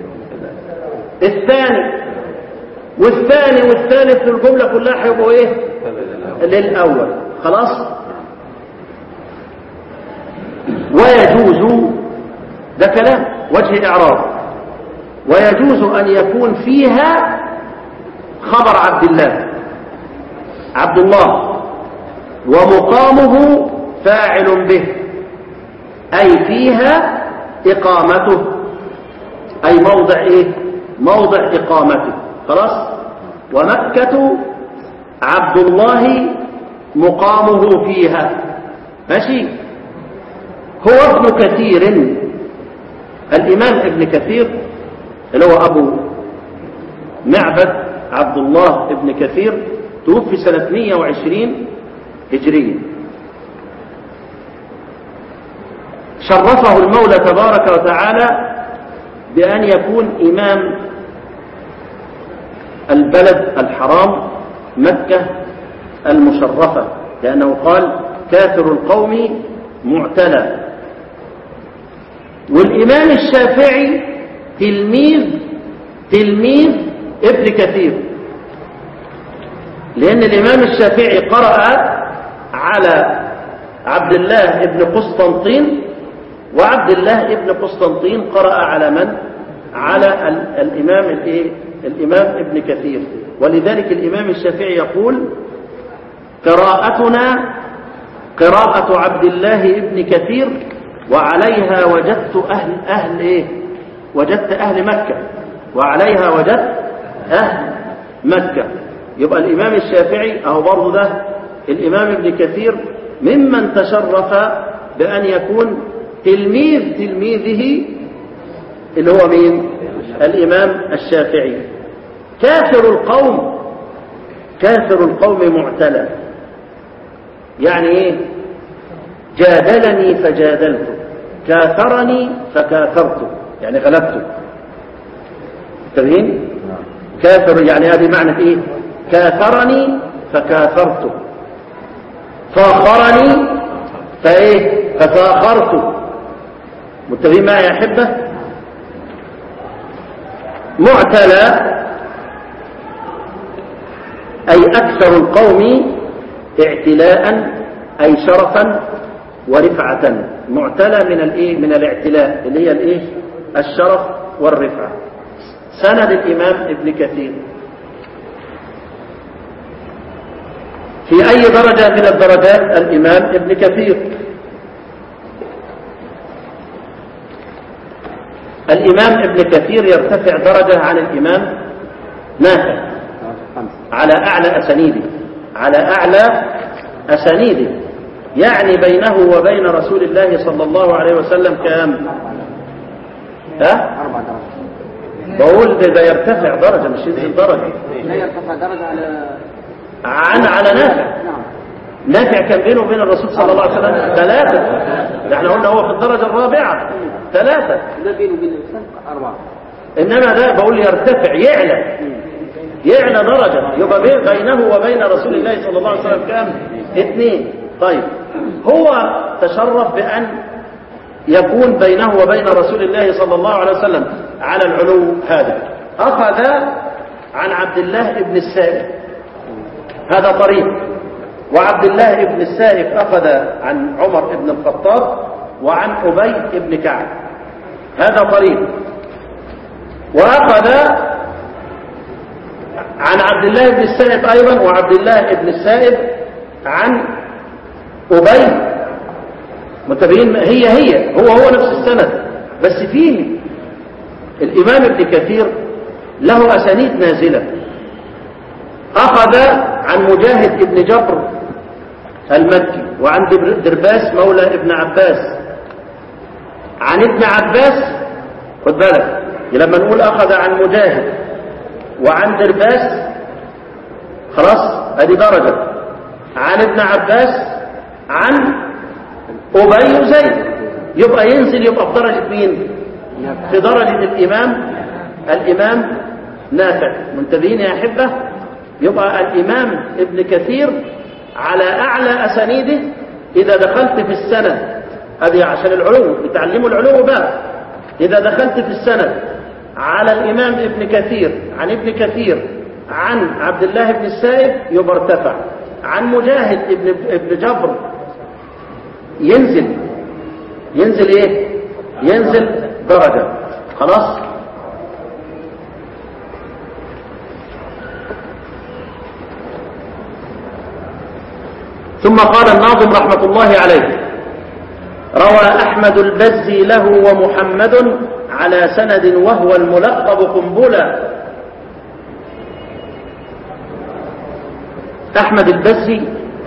الثاني والثاني والثالث الجمله كلها هيبقوا ايه للاول خلاص ويجوز ده كلام وجه اعراب ويجوز ان يكون فيها خبر عبد الله عبد الله ومقامه فاعل به أي فيها إقامته أي موضع إيه موضع إقامته خلاص ومكة عبد الله مقامه فيها ماشي هو ابن كثير الإمام ابن كثير اللي هو أبو معبد عبد الله ابن كثير توفي سنة 120 هجرية شرفه المولى تبارك وتعالى بأن يكون إمام البلد الحرام مكة المشرفة لأنه قال كافر القوم معتلى والإمام الشافعي تلميذ تلميذ ابن كثير لأن الإمام الشافعي قرأ على عبد الله ابن قسطنطين وعبد الله ابن قسطنطين قرأ على من؟ على الإمام الإيه؟ الإمام ابن كثير ولذلك الإمام الشافعي يقول قراءتنا قراءة عبد الله ابن كثير وعليها وجدت أهل أهل إيه؟ وجدت أهل مكة وعليها وجدت أهل مكة يبقى الإمام الشافعي أهو برضه ده الإمام ابن كثير ممن تشرف بأن يكون تلميذ تلميذه اللي هو مين الإمام الشافعي كافر القوم كافر القوم معتلى يعني ايه جادلني فجادلته كاثرني فكاثرته يعني غلبته تبين كافر يعني هذه معنى ايه كاثرني فكاثرته فاخرني فايه ففاخرته متفقين معي يا احبه معتلى اي اكثر القوم اعتلاء اي شرفا ورفعه معتلى من الايه من الاعتلاء اللي هي الايه الشرف والرفعه سند الامام ابن كثير في أي درجة من الدرجات الإمام ابن كثير الإمام ابن كثير يرتفع درجة عن الإمام نافع على أعلى أسانيده على أعلى أسانيده يعني بينه وبين رسول الله صلى الله عليه وسلم كام ها أربع درجات بقول ده, ده يرتفع درجة مش ينزل درجة لا يرتفع درجة على عن على نافع نعم نافع كان بينه وبين الرسول صلى الله عليه وسلم ثلاثة احنا قلنا هو في الدرجة الرابعة ثلاثة ده بينه وبين الإنسان أربعة إنما ده بقول يرتفع يعلى يعلى درجة يبقى بين- بينه وبين رسول الله صلى الله عليه وسلم كام اثنين طيب هو تشرف بأن يكون بينه وبين رسول الله صلى الله عليه وسلم على العلو هذا أخذ عن عبد الله بن السائب هذا طريق وعبد الله بن السائب أخذ عن عمر بن الخطاب وعن أبي بن كعب هذا طريق وأخذ عن عبد الله بن السائب أيضا وعبد الله بن السائب عن أبي متابعين هي هي هو هو نفس السند بس فيه الإمام ابن كثير له أسانيد نازلة أخذ عن مجاهد بن جبر المكي وعن در- درباس مولى ابن عباس عن ابن عباس خد بالك لما نقول أخذ عن مجاهد وعن درباس خلاص ادي درجة عن ابن عباس عن أبي زيد يبقى ينزل يبقى في درجة مين في درجة الإمام الإمام نافع منتبهين يا أحبة يبقى الإمام ابن كثير على أعلى أسانيده إذا دخلت في السند هذه عشان العلو بتعلموا العلو بقى إذا دخلت في السند على الإمام ابن كثير عن ابن كثير عن عبد الله بن السائب يبقى ارتفع عن مجاهد ابن, ابن جبر ينزل ينزل ايه ينزل درجة خلاص ثم قال الناظم رحمة الله عليه روى أحمد البزي له ومحمد على سند وهو الملقب قنبلا أحمد البزي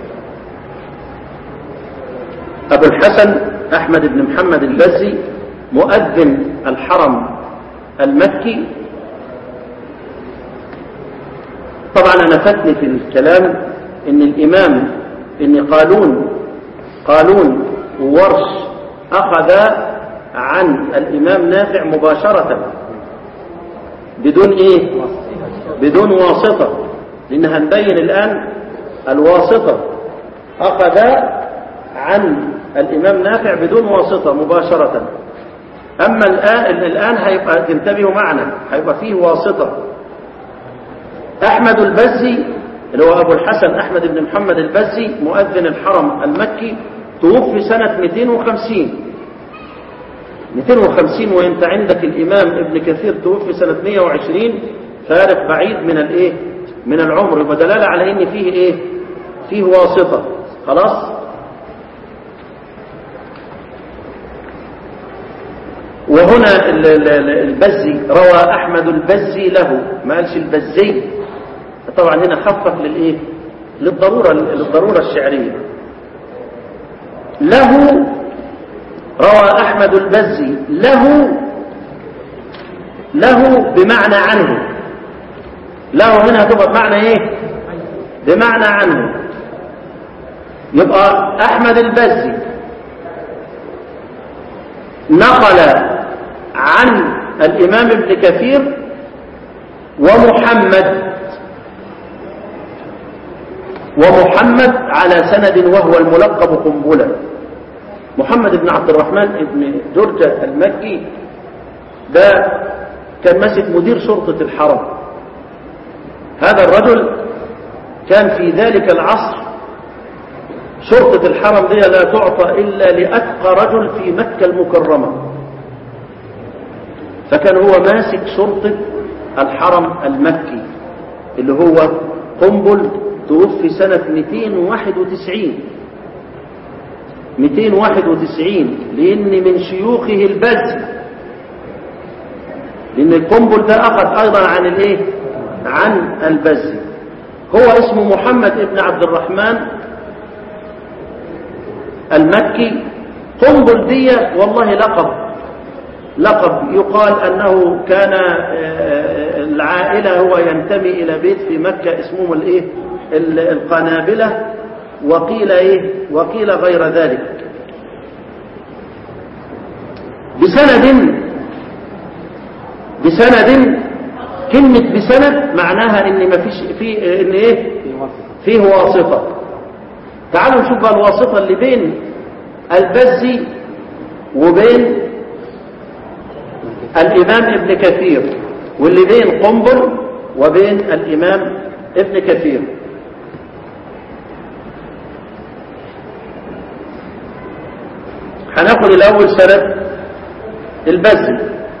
أبو الحسن أحمد بن محمد البزي مؤذن الحرم المكي طبعا أنا فاتني في الكلام إن الإمام إن قالون قالون وورش أخذ عن الإمام نافع مباشرة بدون إيه بدون واسطة لأن هنبين الآن الواسطة أخذ عن الإمام نافع بدون واسطة مباشرة أما الآن, الآن هيبقى تنتبهوا معنا هيبقى فيه واسطة أحمد البزي اللي هو أبو الحسن أحمد بن محمد البزي مؤذن الحرم المكي توفي سنة 250 250 وانت عندك الإمام ابن كثير توفي سنة 120 فارق بعيد من الايه من العمر يبقى دلالة على ان فيه ايه فيه واسطة خلاص وهنا البزي روى أحمد البزي له ما قالش البزي طبعا هنا خفف للايه للضرورة للضرورة الشعرية له روى أحمد البزي له له بمعنى عنه له هنا هتبقى بمعنى ايه بمعنى عنه يبقى أحمد البزي نقل عن الإمام ابن كثير ومحمد ومحمد على سند وهو الملقب قنبلا محمد بن عبد الرحمن بن درجة المكي ده كان ماسك مدير شرطة الحرم هذا الرجل كان في ذلك العصر شرطة الحرم دي لا تعطى إلا لأتقى رجل في مكة المكرمة فكان هو ماسك شرطة الحرم المكي اللي هو قنبل توفي سنة 291 291 لأن من شيوخه البز لأن القنبل ده أخذ أيضا عن الإيه؟ عن البز هو اسمه محمد ابن عبد الرحمن المكي قنبل دي والله لقب لقب يقال أنه كان العائلة هو ينتمي إلى بيت في مكة اسمه الإيه القنابلة وقيل إيه وقيل غير ذلك بسند بسند كلمة بسند معناها ان ما فيش في ان ايه فيه واسطة تعالوا نشوف بقى الواسطة اللي بين البزي وبين الإمام ابن كثير واللي بين قنبل وبين الإمام ابن كثير هناخد الأول سند البزي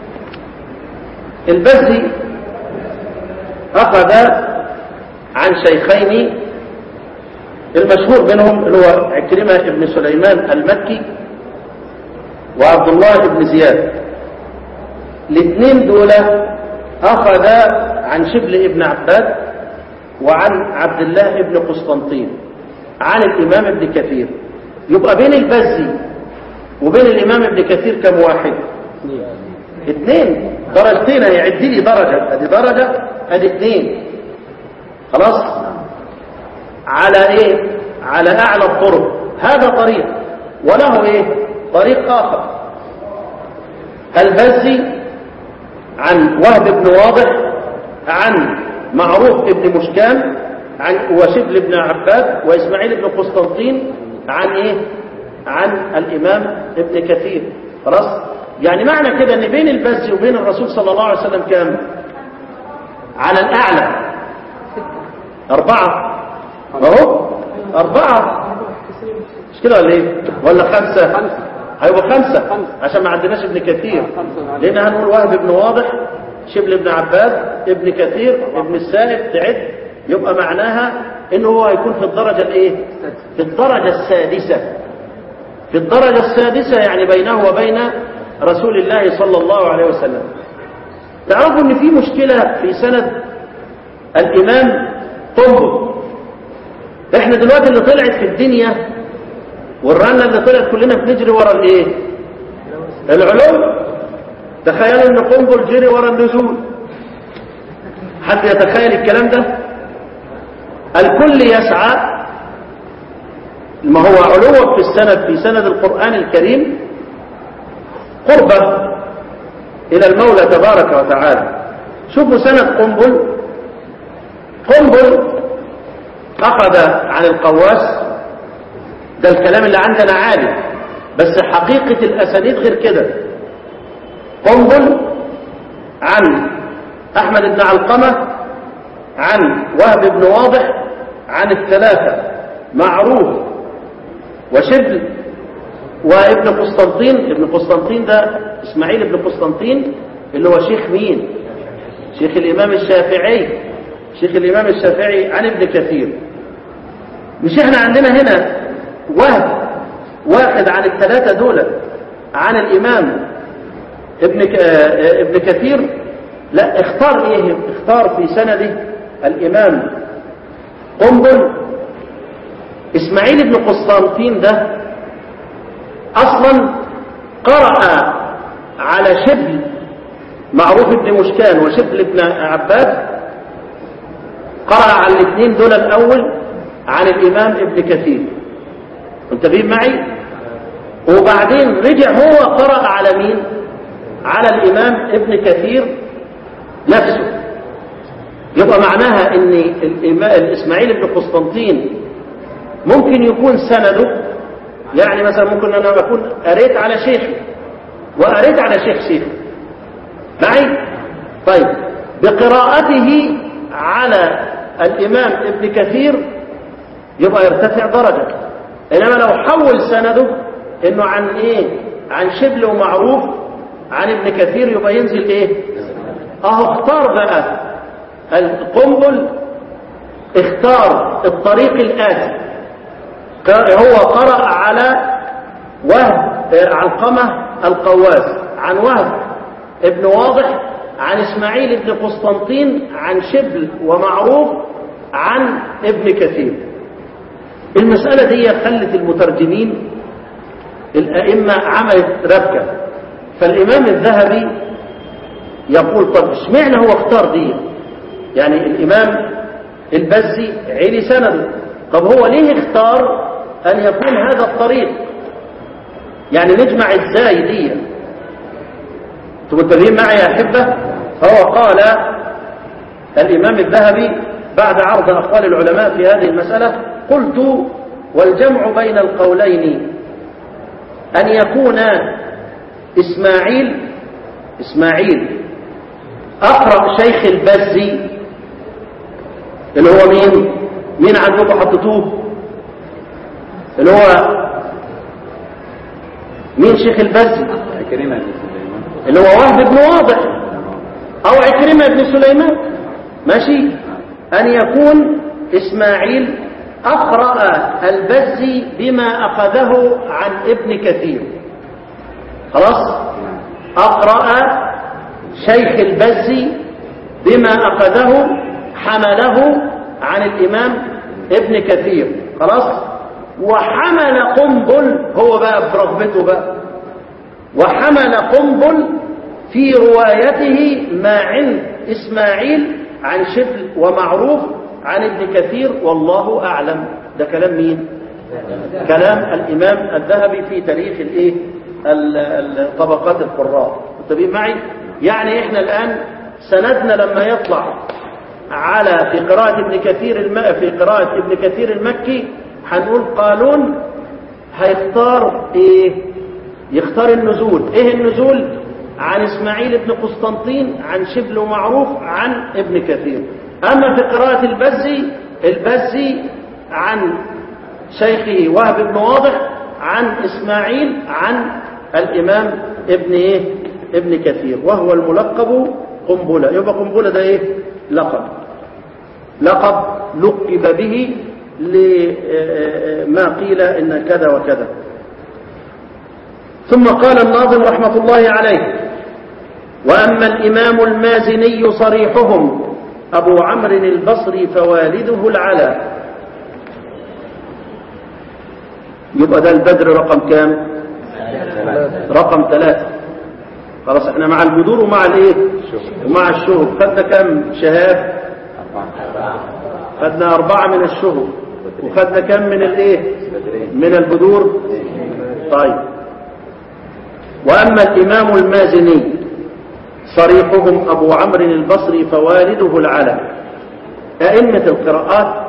البزي أخذ عن شيخين المشهور منهم اللي هو عكرمة ابن سليمان المكي وعبد الله بن زياد الاثنين دول أخذ عن شبل ابن عباد وعن عبد الله ابن قسطنطين عن الإمام ابن كثير يبقى بين البزي وبين الإمام ابن كثير كم واحد اثنين درجتين يعد لي درجة ادي درجة ادي اثنين خلاص على ايه على اعلى الطرق هذا طريق وله ايه طريق اخر البزي عن وهب بن واضح عن معروف بن مشكان عن وشبل بن عباد وإسماعيل بن قسطنطين عن إيه عن الإمام ابن كثير خلاص يعني معنى كده ان بين البزي وبين الرسول صلى الله عليه وسلم كام على الأعلى أربعة أهو أربعة مش كده ولا إيه ولا خمسة خمسة. هيبقى خمسة خمسة. عشان ما عندناش ابن كثير خمسة. لأن هنقول وهب بن واضح شبل بن عباد ابن كثير ابن السائب تعد يبقى معناها انه هو هيكون في الدرجة الايه في الدرجة السادسة في الدرجة السادسة يعني بينه وبين رسول الله صلى الله عليه وسلم تعرفوا ان في مشكلة في سند الامام طنبو احنا دلوقتي اللي طلعت في الدنيا والرنة اللي طلعت كلنا بنجري ورا الايه العلوم تخيلوا ان قنبل جري ورا النزول حد يتخيل الكلام ده الكل يسعى ما هو علوك في السند في سند القرآن الكريم قربة إلى المولى تبارك وتعالى شوفوا سند قنبل قنبل أخذ عن القواس ده الكلام اللي عندنا عالي بس حقيقة الأسانيد غير كده قنبل عن أحمد بن علقمة عن وهب بن واضح عن الثلاثة معروف وشبل وابن قسطنطين ابن قسطنطين ده اسماعيل بن قسطنطين اللي هو شيخ مين شيخ الإمام الشافعي شيخ الإمام الشافعي عن ابن كثير مش احنا عندنا هنا وهب واخد عن الثلاثة دول عن الإمام ابن ك... آه، ابن كثير لا اختار ايه اختار في سنده الإمام قنبل إسماعيل بن قسطنطين ده أصلا قرأ على شبل معروف بن مشكان وشبل بن عباد قرأ على الاثنين دول الأول عن الإمام ابن كثير منتبهين معي وبعدين رجع هو قرأ على مين على الإمام ابن كثير نفسه يبقى معناها ان الإما- الإسماعيل بن قسطنطين ممكن يكون سنده يعني مثلا ممكن أنا أكون قريت على شيخي وقريت على شيخ شيخي معي طيب بقراءته على الإمام ابن كثير يبقى يرتفع درجة إنما لو حول سنده إنه عن إيه عن شبل ومعروف عن ابن كثير يبقى ينزل إيه أهو اختار بقى القنبل اختار الطريق الآتي هو قرأ على وهب علقمة القواس عن وهب ابن واضح عن إسماعيل بن قسطنطين عن شبل ومعروف عن ابن كثير المسألة دي خلت المترجمين الأئمة عملت ربكة فالإمام الذهبي يقول طب اشمعنى هو اختار دي يعني الإمام البزي عيني سنده طب هو ليه اختار أن يكون هذا الطريق يعني نجمع ازاي دي انتوا متفقين معي يا أحبة هو قال الإمام الذهبي بعد عرض أقوال العلماء في هذه المسألة قلت والجمع بين القولين أن يكون إسماعيل إسماعيل أقرأ شيخ البزي اللي هو مين مين عندكم حطيتوه اللي هو مين شيخ البزي كريمة بن سليمان اللي هو وهب بن واضح أو عكرمة بن سليمان ماشي أن يكون إسماعيل أقرأ البزي بما أخذه عن ابن كثير خلاص أقرأ شيخ البزي بما أخذه حمله عن الإمام ابن كثير خلاص وحمل قنبل هو بقى برغبته بقى وحمل قنبل في روايته ما عند إسماعيل عن شبل ومعروف عن ابن كثير والله أعلم ده كلام مين كلام الإمام الذهبي في تاريخ الإيه ال- ال- طبقات القراء متفقين معي يعني احنا الآن سندنا لما يطلع على في قراءة ابن كثير الم... في قراءة ابن كثير المكي هنقول قالون هيختار ايه يختار النزول ايه النزول عن اسماعيل بن قسطنطين عن شبل معروف عن ابن كثير اما في قراءة البزي البزي عن شيخه وهب بن واضح عن اسماعيل عن الامام ابن ايه ابن كثير وهو الملقب قنبلة يبقى قنبلة ده ايه لقب لقب لقب به لما قيل ان كذا وكذا ثم قال الناظم رحمة الله عليه وأما الإمام المازني صريحهم أبو عمرو البصري فوالده العلا يبقى ده البدر رقم كام رقم ثلاثة خلاص احنا مع البدور ومع الايه ومع الشهب خدنا كم شهاب خدنا أربعة من الشهب وخدنا كم من الايه من البدور طيب وأما الإمام المازني صريحهم أبو عمرو البصري فوالده العلا أئمة القراءات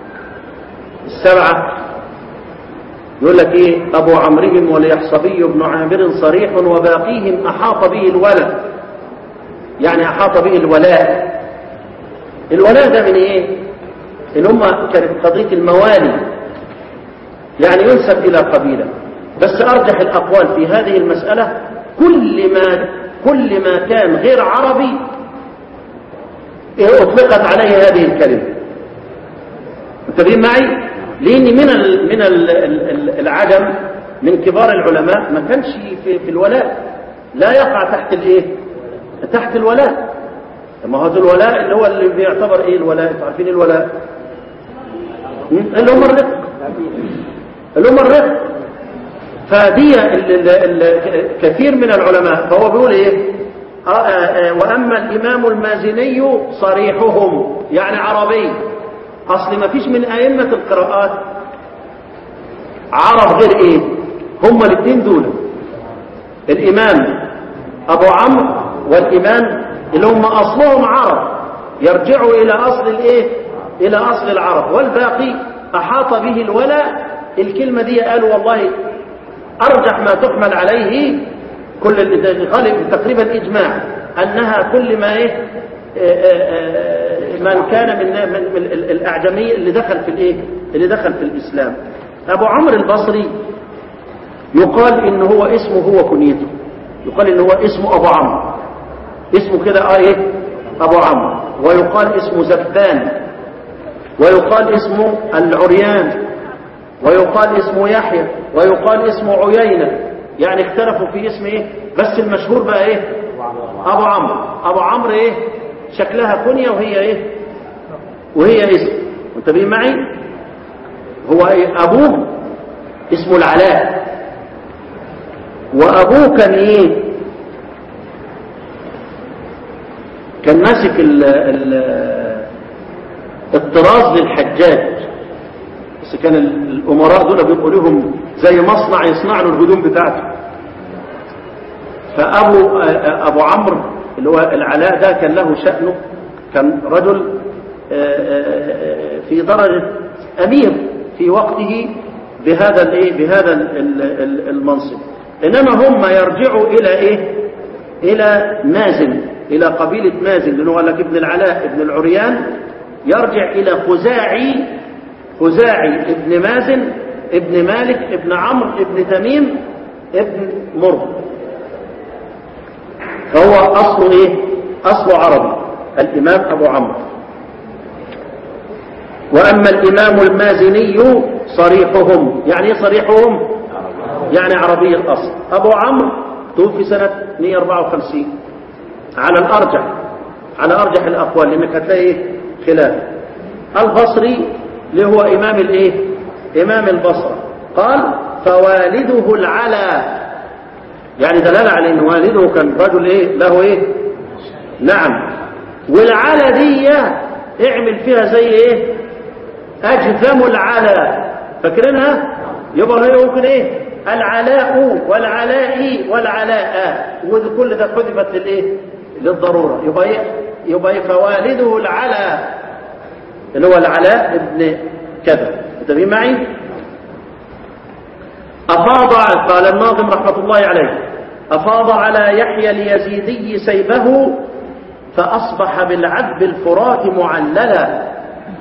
السبعة يقول لك إيه أبو عمرهم وليحصبي بن عامر صريح وباقيهم أحاط به الولد يعني أحاط به الولاء الولاء ده من إيه إن هم كانت قضية الموالي يعني ينسب إلى قبيلة بس أرجح الأقوال في هذه المسألة كل ما كل ما كان غير عربي أطلقت عليه هذه الكلمة متفقين معي؟ لأن من ال من ال العجم من كبار العلماء ما كانش في, في الولاء لا يقع تحت الايه؟ تحت الولاء ما هذا الولاء اللي هو اللي بيعتبر ايه الولاء؟ عارفين الولاء؟ اللي هم الرق اللي هم الرق فدي كثير من العلماء فهو بيقول ايه واما الامام المازني صريحهم يعني عربي اصل ما فيش من ائمه القراءات عرب غير ايه هم الاثنين دول الامام ابو عمرو والامام اللي هم اصلهم عرب يرجعوا الى اصل الايه الى اصل العرب والباقي احاط به الولاء الكلمه دي قالوا والله أرجح ما تحمل عليه كل غالب تقريبا إجماع أنها كل ما إيه من كان من, من, من الأعجمي اللي دخل في الإيه اللي دخل في الإسلام أبو عمرو البصري يقال إن هو اسمه هو كنيته يقال إن هو اسمه أبو عمرو اسمه كده آه إيه أبو عمرو ويقال اسمه زكتان ويقال اسمه العريان ويقال اسمه يحيى ويقال اسمه عيينة يعني اختلفوا في اسم ايه بس المشهور بقى ايه ابو عمرو ابو عمرو ايه شكلها كنية وهي ايه وهي اسم منتبهين معي هو إيه؟ ابوه اسمه العلاء وابوه كان ايه كان ماسك ال ال الطراز للحجاج بس كان الأمراء دول بيبقوا لهم زي مصنع يصنع له الهدوم بتاعته فأبو أبو عمرو اللي هو العلاء ده كان له شأنه كان رجل في درجة أمير في وقته بهذا الايه بهذا المنصب انما هم يرجعوا الى ايه الى مازن الى قبيله مازن لانه قال لك ابن العلاء ابن العريان يرجع الى خزاعي خزاعي ابن مازن ابن مالك ابن عمرو ابن تميم ابن مر فهو أصله إيه أصله عربي الإمام أبو عمرو وأما الإمام المازني صريحهم يعني إيه صريحهم يعني عربي الأصل أبو عمرو توفي سنة 154 على الأرجح على أرجح الأقوال لأنك هتلاقي إيه خلاف البصري اللي هو إمام الإيه إمام البصرة قال فوالده العلا يعني دلالة على أن والده كان رجل إيه له إيه نعم والعلا دي اعمل فيها زي إيه أجذم العلا فاكرينها يبقى هي ممكن إيه العلاء والعلاء والعلاء وكل ده حذفت للايه للضروره يبقى إيه؟ يبقى إيه؟ فوالده العلاء اللي هو العلاء ابن كذا متفقين معي أفاض قال الناظم رحمة الله عليه أفاض على يحيى اليزيدي سيبه فأصبح بالعذب الفرات معللا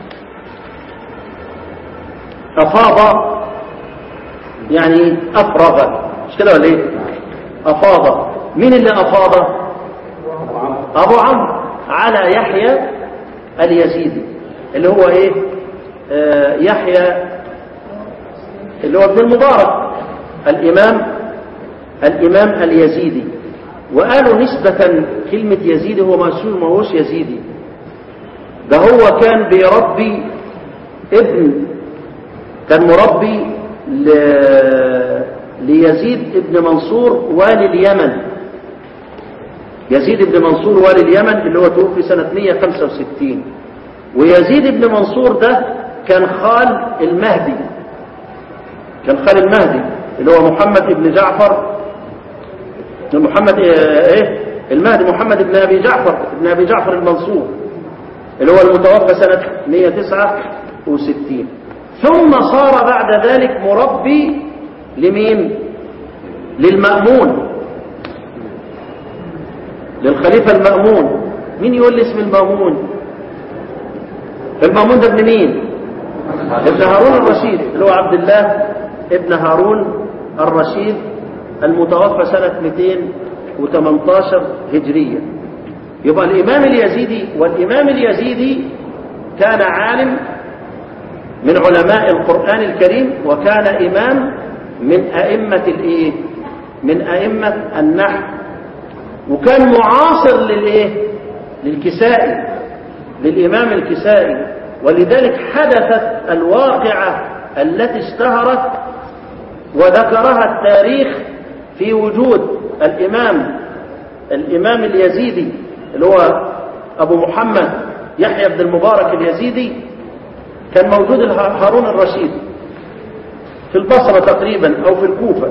أفاض يعني أفرغ مش كده ولا إيه؟ أفاض مين اللي أفاض؟ أبو عمرو على يحيى اليزيدي اللي هو إيه؟ آه يحيى اللي هو ابن المبارك الإمام الإمام اليزيدي وقالوا نسبة كلمة يزيدي هو مسؤول ما هوش يزيدي ده هو كان بيربي ابن كان مربي ل... ليزيد ابن منصور والي اليمن يزيد ابن منصور والي اليمن اللي هو توفي سنة 165 ويزيد ابن منصور ده كان خال المهدي كان خال المهدي اللي هو محمد ابن جعفر محمد ايه المهدي محمد ابن ابي جعفر ابن ابي جعفر المنصور اللي هو المتوفى سنة 169 ثم صار بعد ذلك مربي لمين للمأمون للخليفة المأمون مين يقول لي اسم المأمون المأمون ده ابن مين ابن هارون الرشيد اللي هو عبد الله ابن هارون الرشيد المتوفى سنة 218 هجرية يبقى الإمام اليزيدي والإمام اليزيدي كان عالم من علماء القرآن الكريم وكان إمام من أئمة الإيه؟ من أئمة النحو وكان معاصر للإيه؟ للكسائي للإمام الكسائي ولذلك حدثت الواقعة التي اشتهرت وذكرها التاريخ في وجود الإمام الإمام اليزيدي اللي هو أبو محمد يحيى بن المبارك اليزيدي كان موجود هارون الرشيد في البصرة تقريبا أو في الكوفة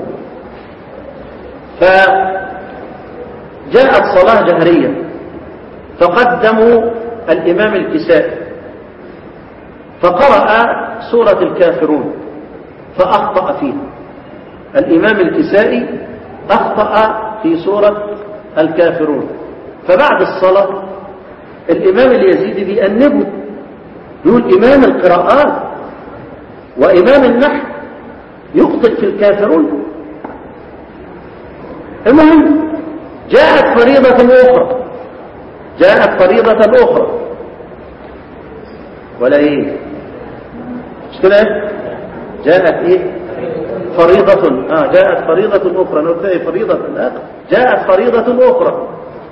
فجاءت صلاة جهرية فقدموا الإمام الكسائي فقرأ سورة الكافرون فأخطأ فيها الإمام الكسائي أخطأ في سورة الكافرون فبعد الصلاة الإمام اليزيدي بيأنبه يقول إمام القراءات وإمام النحو يخطئ في الكافرون المهم جاءت فريضة أخرى جاءت فريضة أخرى ولا إيه مش كده جاءت إيه فريضة آه جاءت فريضة أخرى أنا قلت إيه فريضة لا جاءت فريضة أخرى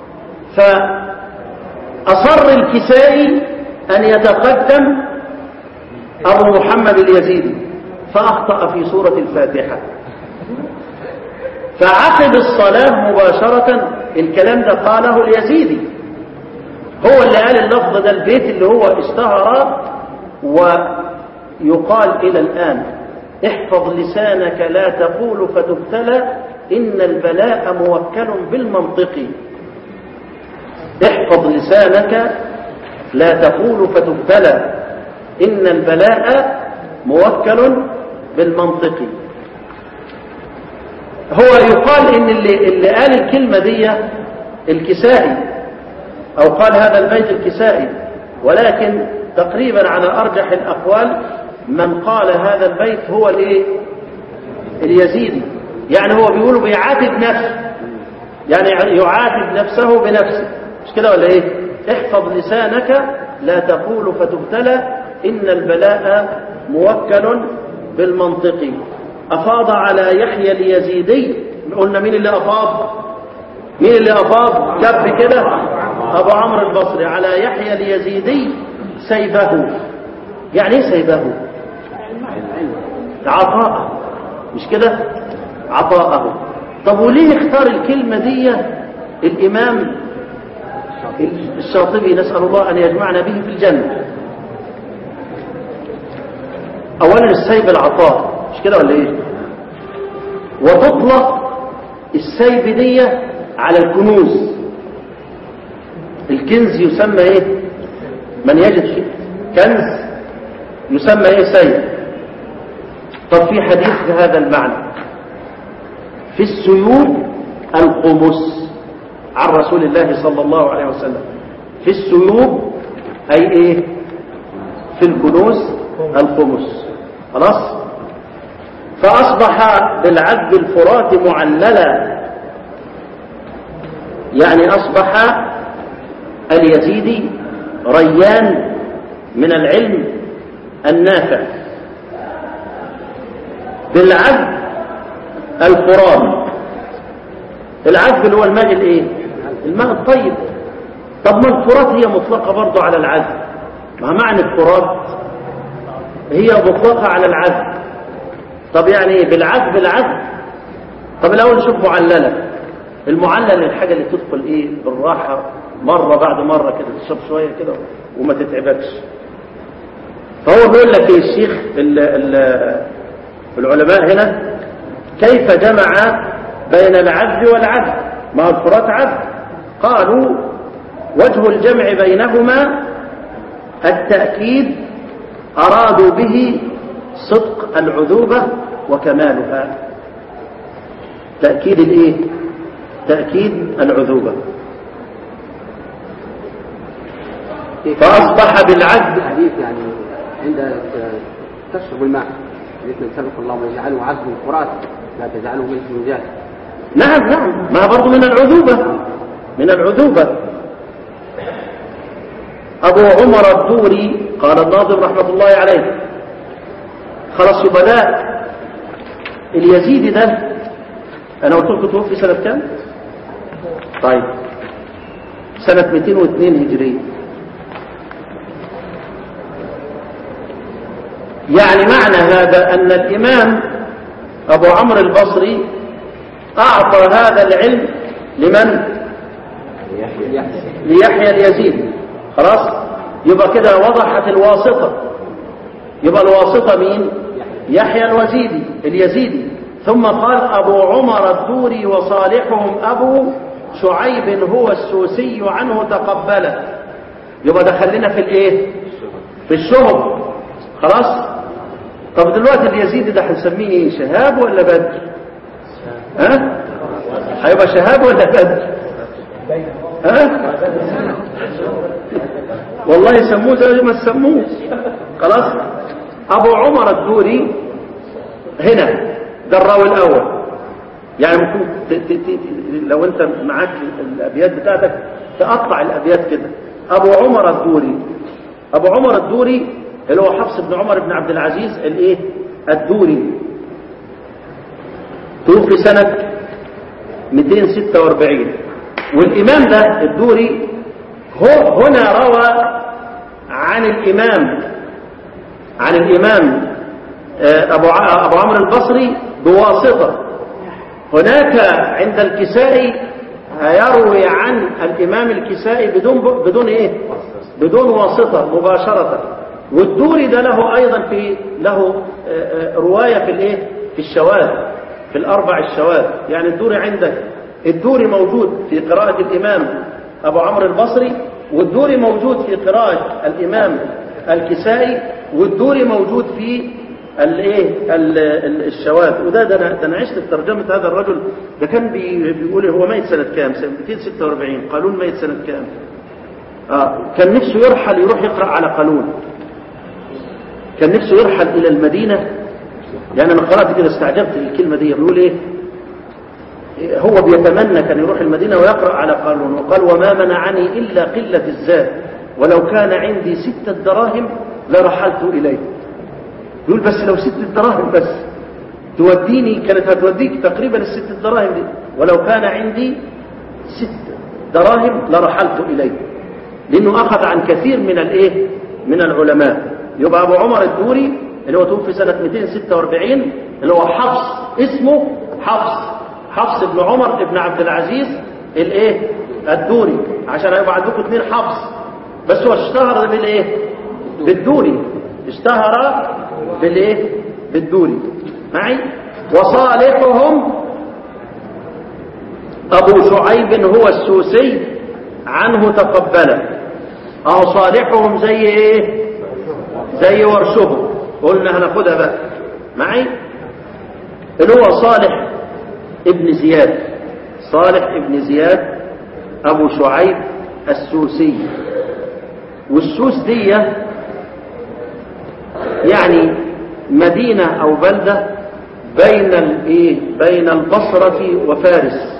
فأصر الكسائي أن يتقدم أبو محمد اليزيدي فأخطأ في سورة الفاتحة فعقب الصلاة مباشرة الكلام ده قاله اليزيدي هو اللي قال اللفظ ده البيت اللي هو اشتهر ويقال إلى الآن احفظ لسانك لا تقول فتبتلى إن البلاء موكل بالمنطق احفظ لسانك لا تقول فتبتلى إن البلاء موكل بالمنطق هو يقال إن اللي, اللي قال الكلمة دي الكسائي أو قال هذا البيت الكسائي ولكن تقريبا على أرجح الأقوال من قال هذا البيت هو الايه اليزيدي يعني هو بيقول بيعاتب نفسه يعني يعاتب نفسه بنفسه مش كده ولا ايه احفظ لسانك لا تقول فتبتلى إن البلاء موكل بالمنطق أفاض على يحيى اليزيدي قلنا مين اللي أفاض مين اللي أفاض كف كده أبو عمرو البصري على يحيى اليزيدي سيبه يعني ايه سيبه عطاءه مش كده عطاءه طب وليه اختار الكلمة دي الإمام الشاطبي نسأل الله أن يجمعنا به في الجنة أولا السيب العطاء مش كده ولا إيه وتطلق السيبدية على الكنوز الكنز يسمى ايه من يجد شيء كنز يسمى ايه سيد طب في حديث بهذا المعنى في السيوف القمص عن رسول الله صلى الله عليه وسلم في السيوف أي إيه في الكنوز القمص خلاص فأصبح بالعذب الفرات معللا يعني أصبح اليزيدي ريان من العلم النافع بالعذب الفرات العذب اللي هو الماء الايه الماء الطيب طب ما الفرات هي مطلقة برضه على العذب ما معنى الفرات هي مطلقة على العذب طب يعني ايه بالعذب العذب طب الاول نشوف معللة المعلل الحاجة اللي تدخل ايه بالراحة مرة بعد مرة كده تشرب شوية كده وما تتعبكش فهو بيقول لك ايه الشيخ ال ال العلماء هنا كيف جمع بين العذب والعذب ما هو الفرات عذب قالوا وجه الجمع بينهما التأكيد أرادوا به صدق العذوبة وكمالها تأكيد الإيه؟ تأكيد العذوبة فأصبح بالعذب حديث يعني عند تشرب الماء حديث من سبق الله ويجعله عذب الفرات لا تجعله من الزجاج نعم نعم ما برضو من العذوبة من العذوبة أبو عمر الدوري قال الناظم رحمة الله عليه خلاص يبقى ده اليزيدي ده أنا قلت لكم توفي سنة كام؟ طيب سنة 202 هجرية يعني معنى هذا أن الإمام أبو عمرو البصري أعطى هذا العلم لمن؟ ليحيى اليزيدي خلاص يبقى كده وضحت الواسطة يبقى الواسطة مين يحيى الوزيدي اليزيدي ثم قال أبو عمر الدوري وصالحهم أبو شعيب هو السوسي عنه تقبله يبقى دخلنا في الايه في الشهب خلاص طب دلوقتي اليزيدي ده هنسميه ايه شهاب ولا بدر ها هيبقى شهاب ولا بدر ها والله يسموه زي ما سموه خلاص ابو عمر الدوري هنا ده الراوي الاول يعني ممكن ت- ت- ت- لو انت معاك الابيات بتاعتك تقطع الابيات كده ابو عمر الدوري ابو عمر الدوري اللي هو حفص بن عمر بن عبد العزيز الايه الدوري توفي سنة 246 والإمام ده الدوري هو هنا روى عن الإمام عن الإمام آه، أبو ع- أبو عمرو البصري بواسطة هناك عند الكسائي يروي عن الإمام الكسائي بدون بدون إيه؟ بدون واسطة مباشرة والدوري ده له أيضا في له آه، آه، رواية في الإيه؟ في الشواذ في الأربع الشواذ يعني الدوري عندك الدوري موجود في قراءة الإمام أبو عمرو البصري والدوري موجود في قراءة الإمام الكسائي والدوري موجود في الايه ال- ال- الشواذ وده ده انا ده انا عشت في ترجمه هذا الرجل ده كان بي بيقول هو ميت سنه كام؟ سنه 246 قالون ميت سنه كام؟ اه كان نفسه يرحل يروح يقرا على قانون كان نفسه يرحل الى المدينه يعني انا قرات كده استعجبت الكلمه دي بيقول ايه هو بيتمنى كان يروح المدينة ويقرأ على قانون وقال وما منعني إلا قلة الزاد ولو كان عندي ستة دراهم لرحلت إليه يقول بس لو ستة دراهم بس توديني كانت هتوديك تقريبا الستة دراهم دي ولو كان عندي ست دراهم لرحلت إليه لأنه أخذ عن كثير من الإيه من العلماء يبقى أبو عمر الدوري اللي هو توفي سنة 246 اللي هو حفص اسمه حفص حفص بن عمر بن عبد العزيز الايه الدوري عشان هيبقى عندكم اثنين حفص بس هو اشتهر بالايه بالدوري اشتهر بالايه بالدوري معي وصالحهم أبو شعيب هو السوسي عنه تقبله أو صالحهم زي إيه زي ورشهم قلنا هناخدها بقى معي اللي هو صالح ابن زياد صالح ابن زياد أبو شعيب السوسي والسوس دي يعني مدينة أو بلدة بين الإيه بين البصرة وفارس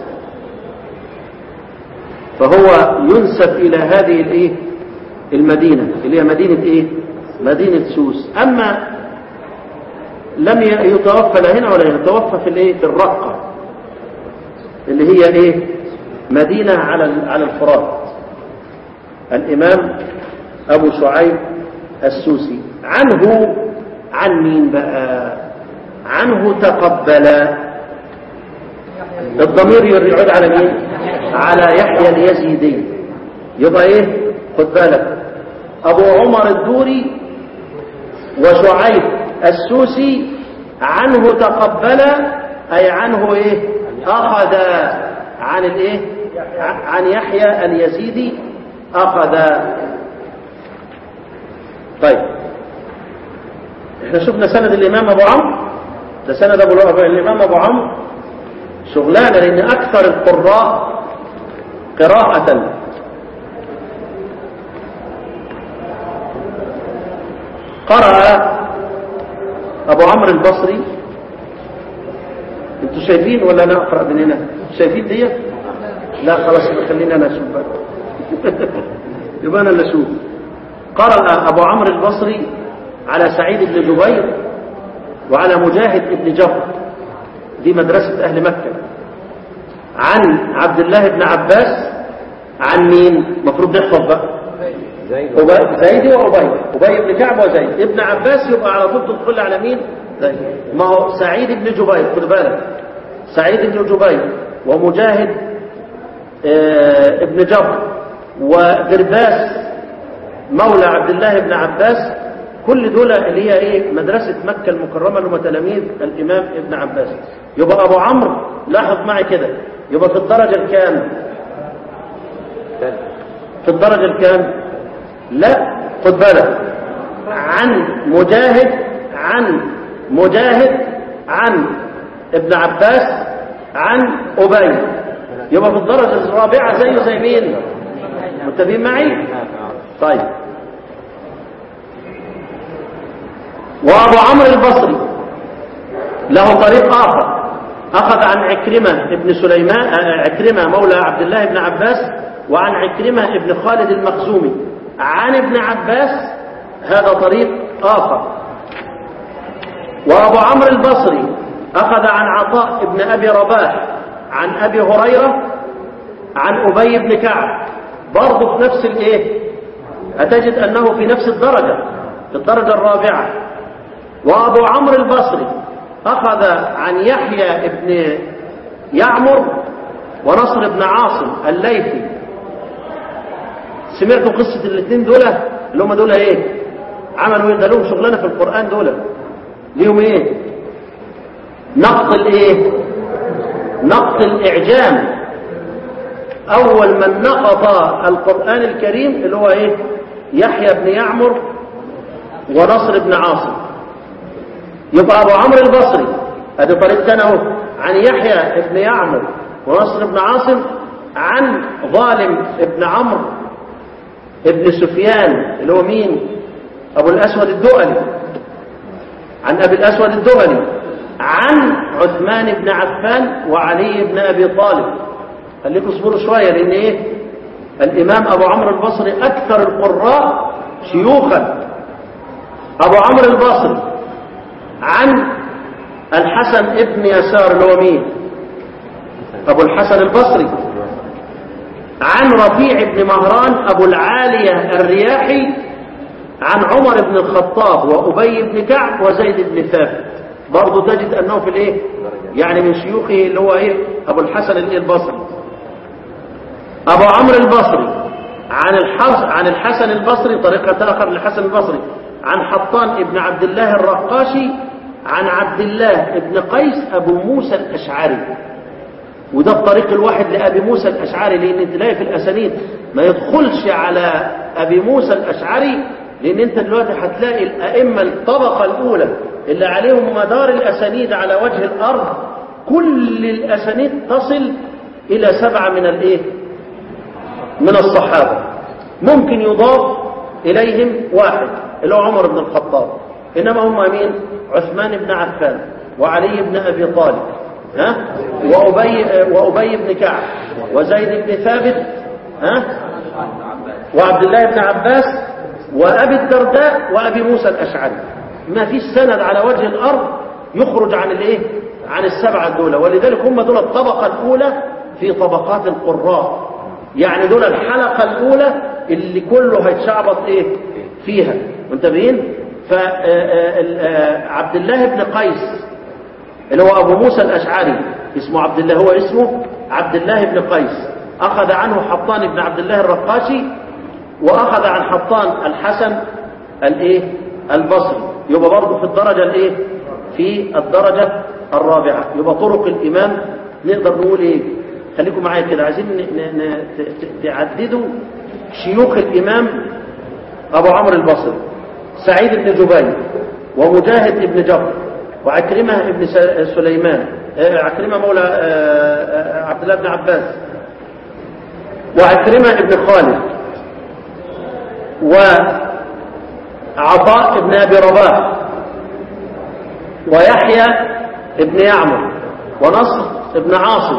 فهو ينسب إلى هذه الإيه المدينة اللي هي مدينة إيه مدينة سوس أما لم يتوفى لا هنا ولا هنا توفى في الإيه في الرقة اللي هي إيه مدينة على على الفرات الإمام أبو شعيب السوسي عنه عن مين بقى عنه تقبل الضمير يعود على مين على يحيى اليزيدي يبقى ايه خد بالك ابو عمر الدوري وشعيب السوسي عنه تقبل اي عنه ايه اخذ عن الايه عن يحيى اليزيدي اخذ طيب احنا شفنا سند الامام ابو عمرو ده سند ابو الامام ابو عمرو شغلانه لان اكثر القراء قراءه قرأ ابو عمرو البصري انتوا شايفين ولا انا اقرا من هنا شايفين دي لا خلاص خلينا انا اشوف بقى يبقى انا اللي اشوف قرأ ابو عمرو البصري على سعيد بن جبير وعلى مجاهد بن جبر دي مدرسة أهل مكة عن عبد الله بن عباس عن مين مفروض نحفظ بقى زيد وأبي أبي بن كعب وزيد ابن عباس يبقى على طول تدخل على مين زيد ما هو سعيد بن جبير خد بالك سعيد بن جبير ومجاهد آه ابن جبر وغرباس مولى عبد الله بن عباس كل دول اللي هي ايه مدرسة مكة المكرمة اللي هم تلاميذ الامام ابن عباس يبقى ابو عمرو لاحظ معي كده يبقى في الدرجة الكام في الدرجة الكام لا خد بالك عن مجاهد عن مجاهد عن ابن عباس عن أبي يبقى في الدرجة الرابعة زيه زي مين متفقين معي طيب وأبو عمرو البصري له طريق آخر أخذ عن عكرمة ابن سليمان عكرمة مولى عبد الله بن عباس وعن عكرمة ابن خالد المخزومي عن ابن عباس هذا طريق آخر وأبو عمرو البصري أخذ عن عطاء ابن أبي رباح عن أبي هريرة عن أبي بن كعب برضه في نفس الإيه هتجد أنه في نفس الدرجة في الدرجة الرابعة وأبو عمرو البصري أخذ عن يحيى ابن يعمر ونصر بن عاصم الليثي سمعتوا قصة الاثنين دول اللي هم دول ايه عملوا ايه ده لهم شغلانة في القرآن دول ليهم ايه نقط الايه نقط الاعجام اول من نقض القرآن الكريم اللي هو ايه يحيى بن يعمر ونصر بن عاصم يبقى ابو عمرو البصري ادي طريق تاني اهو عن يحيى بن يعمر ونصر بن عاصم عن ظالم ابن عمرو ابن سفيان اللي هو مين ابو الاسود الدؤلي عن ابي الاسود الدؤلي عن عثمان بن عفان وعلي بن ابي طالب خليكم اصبروا شويه لان ايه الامام ابو عمرو البصري اكثر القراء شيوخا ابو عمرو البصري عن الحسن ابن يسار اللي هو مين ابو الحسن البصري عن رفيع بن مهران ابو العالية الرياحي عن عمر بن الخطاب وابي بن كعب وزيد بن ثابت برضه تجد انه في الايه يعني من شيوخه اللي هو ايه ابو الحسن البصري ابو عمرو البصري عن الحس عن الحسن البصري طريقة اخر للحسن البصري عن حطان ابن عبد الله الرقاشي عن عبد الله بن قيس أبو موسى الأشعري وده الطريق الواحد لأبي موسى الأشعري لأن تلاقي في الأسانيد ما يدخلش على أبي موسى الأشعري لأن أنت دلوقتي هتلاقي الأئمة الطبقة الأولى اللي عليهم مدار الأسانيد على وجه الأرض كل الأسانيد تصل إلى سبعة من الإيه؟ من الصحابة ممكن يضاف إليهم واحد اللي هو عمر بن الخطاب إنما هم مين؟ عثمان بن عفان وعلي بن أبي طالب ها؟ وأبي, وأبي بن كعب وزيد بن ثابت ها؟ وعبد الله بن عباس وأبي الدرداء وأبي موسى الأشعري ما فيش سند على وجه الأرض يخرج عن الإيه؟ عن السبعة دول ولذلك هم دول الطبقة الأولى في طبقات القراء يعني دول الحلقة الأولى اللي كله هيتشعبط إيه فيها منتبهين فعبد الله بن قيس اللي هو أبو موسى الأشعري اسمه عبد الله هو اسمه عبد الله بن قيس أخذ عنه حطان بن عبد الله الرقاشي وأخذ عن حطان الحسن الإيه البصري يبقى برضه في الدرجة الإيه في الدرجة الرابعة يبقى طرق الإمام نقدر نقول إيه خليكم معايا كده عايزين ن- ن- ت- ت- تعددوا شيوخ الإمام أبو عمرو البصري سعيد بن جبير ومجاهد بن جبر وعكرمة بن س- سليمان آه، عكرمة مولى آه، آه، عبد الله بن عباس وعكرمة بن خالد وعطاء بن أبي رباح ويحيى بن يعمر ونصر بن عاصم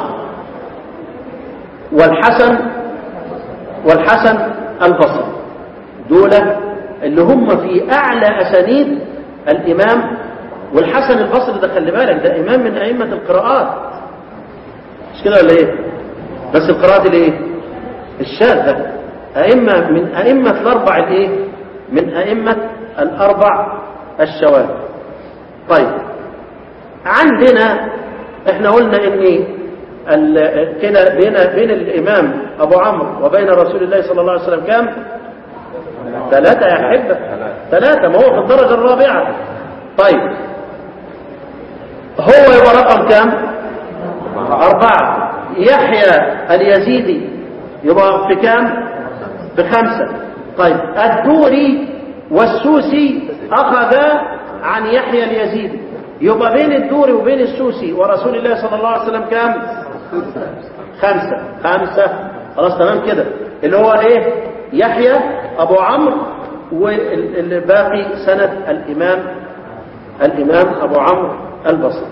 والحسن والحسن البصري دول اللي هم في أعلى أسانيد الإمام والحسن البصري ده خلي بالك ده إمام من أئمة القراءات مش كده ولا إيه؟ بس القراءات الإيه؟ الشاذة أئمة من أئمة الأربع الإيه؟ من أئمة الأربع الشواذ طيب عندنا احنا قلنا ان ال- كده بين بين الامام ابو عمرو وبين رسول الله صلى الله عليه وسلم كام ثلاثة يا حبة ثلاثة ما هو في الدرجة الرابعة طيب هو يبقى رقم كام أربعة يحيى اليزيدي يبقى في كام بخمسة طيب الدوري والسوسي أخذ عن يحيى اليزيدي يبقى بين الدوري وبين السوسي ورسول الله صلى الله عليه وسلم كام خمسة خمسة خلاص تمام كده اللي هو ايه يحيى ابو عمرو والباقي سند الامام الامام ابو عمرو البصري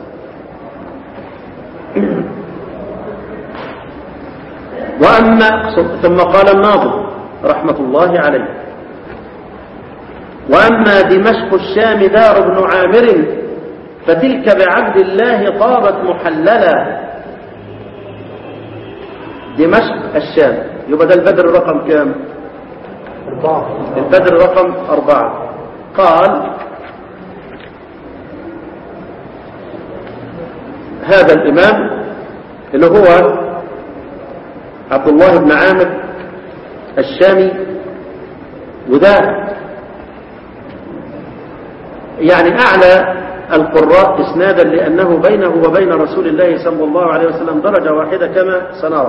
واما ثم قال الناظم رحمه الله عليه واما دمشق الشام دار ابن عامر فتلك بعبد الله طابت محللا دمشق الشام يبقى ده البدر رقم كام البدر رقم أربعة قال هذا الإمام اللي هو عبد الله بن عامر الشامي وده يعني أعلى القراء إسنادا لأنه بينه وبين رسول الله صلى الله عليه وسلم درجة واحدة كما سنرى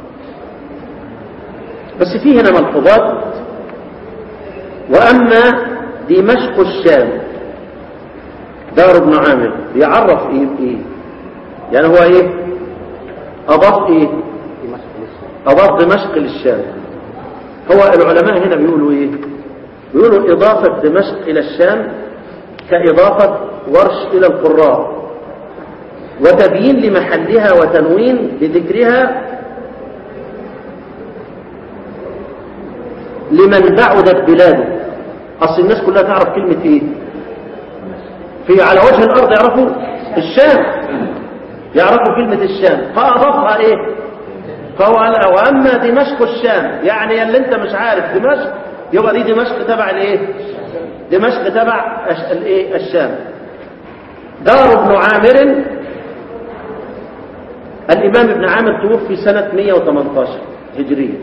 بس في هنا ملحوظات وأما دمشق الشام دار ابن عامر بيعرف إيه بإيه يعني هو إيه أضاف إيه دمشق للشام أضاف دمشق للشام هو العلماء هنا بيقولوا إيه بيقولوا إضافة دمشق إلى الشام كإضافة ورش إلى القراء وتبيين لمحلها وتنوين بذكرها لمن بعدت بلاده أصل الناس كلها تعرف كلمة إيه في على وجه الأرض يعرفوا الشام يعرفوا كلمة الشام فأضافها إيه فهو قال وأما دمشق الشام يعني اللي أنت مش عارف دمشق يبقى دي دمشق تبع الإيه دمشق تبع الش- الإيه الشام دار ابن عامر الإمام ابن عامر توفي سنة 118 هجرية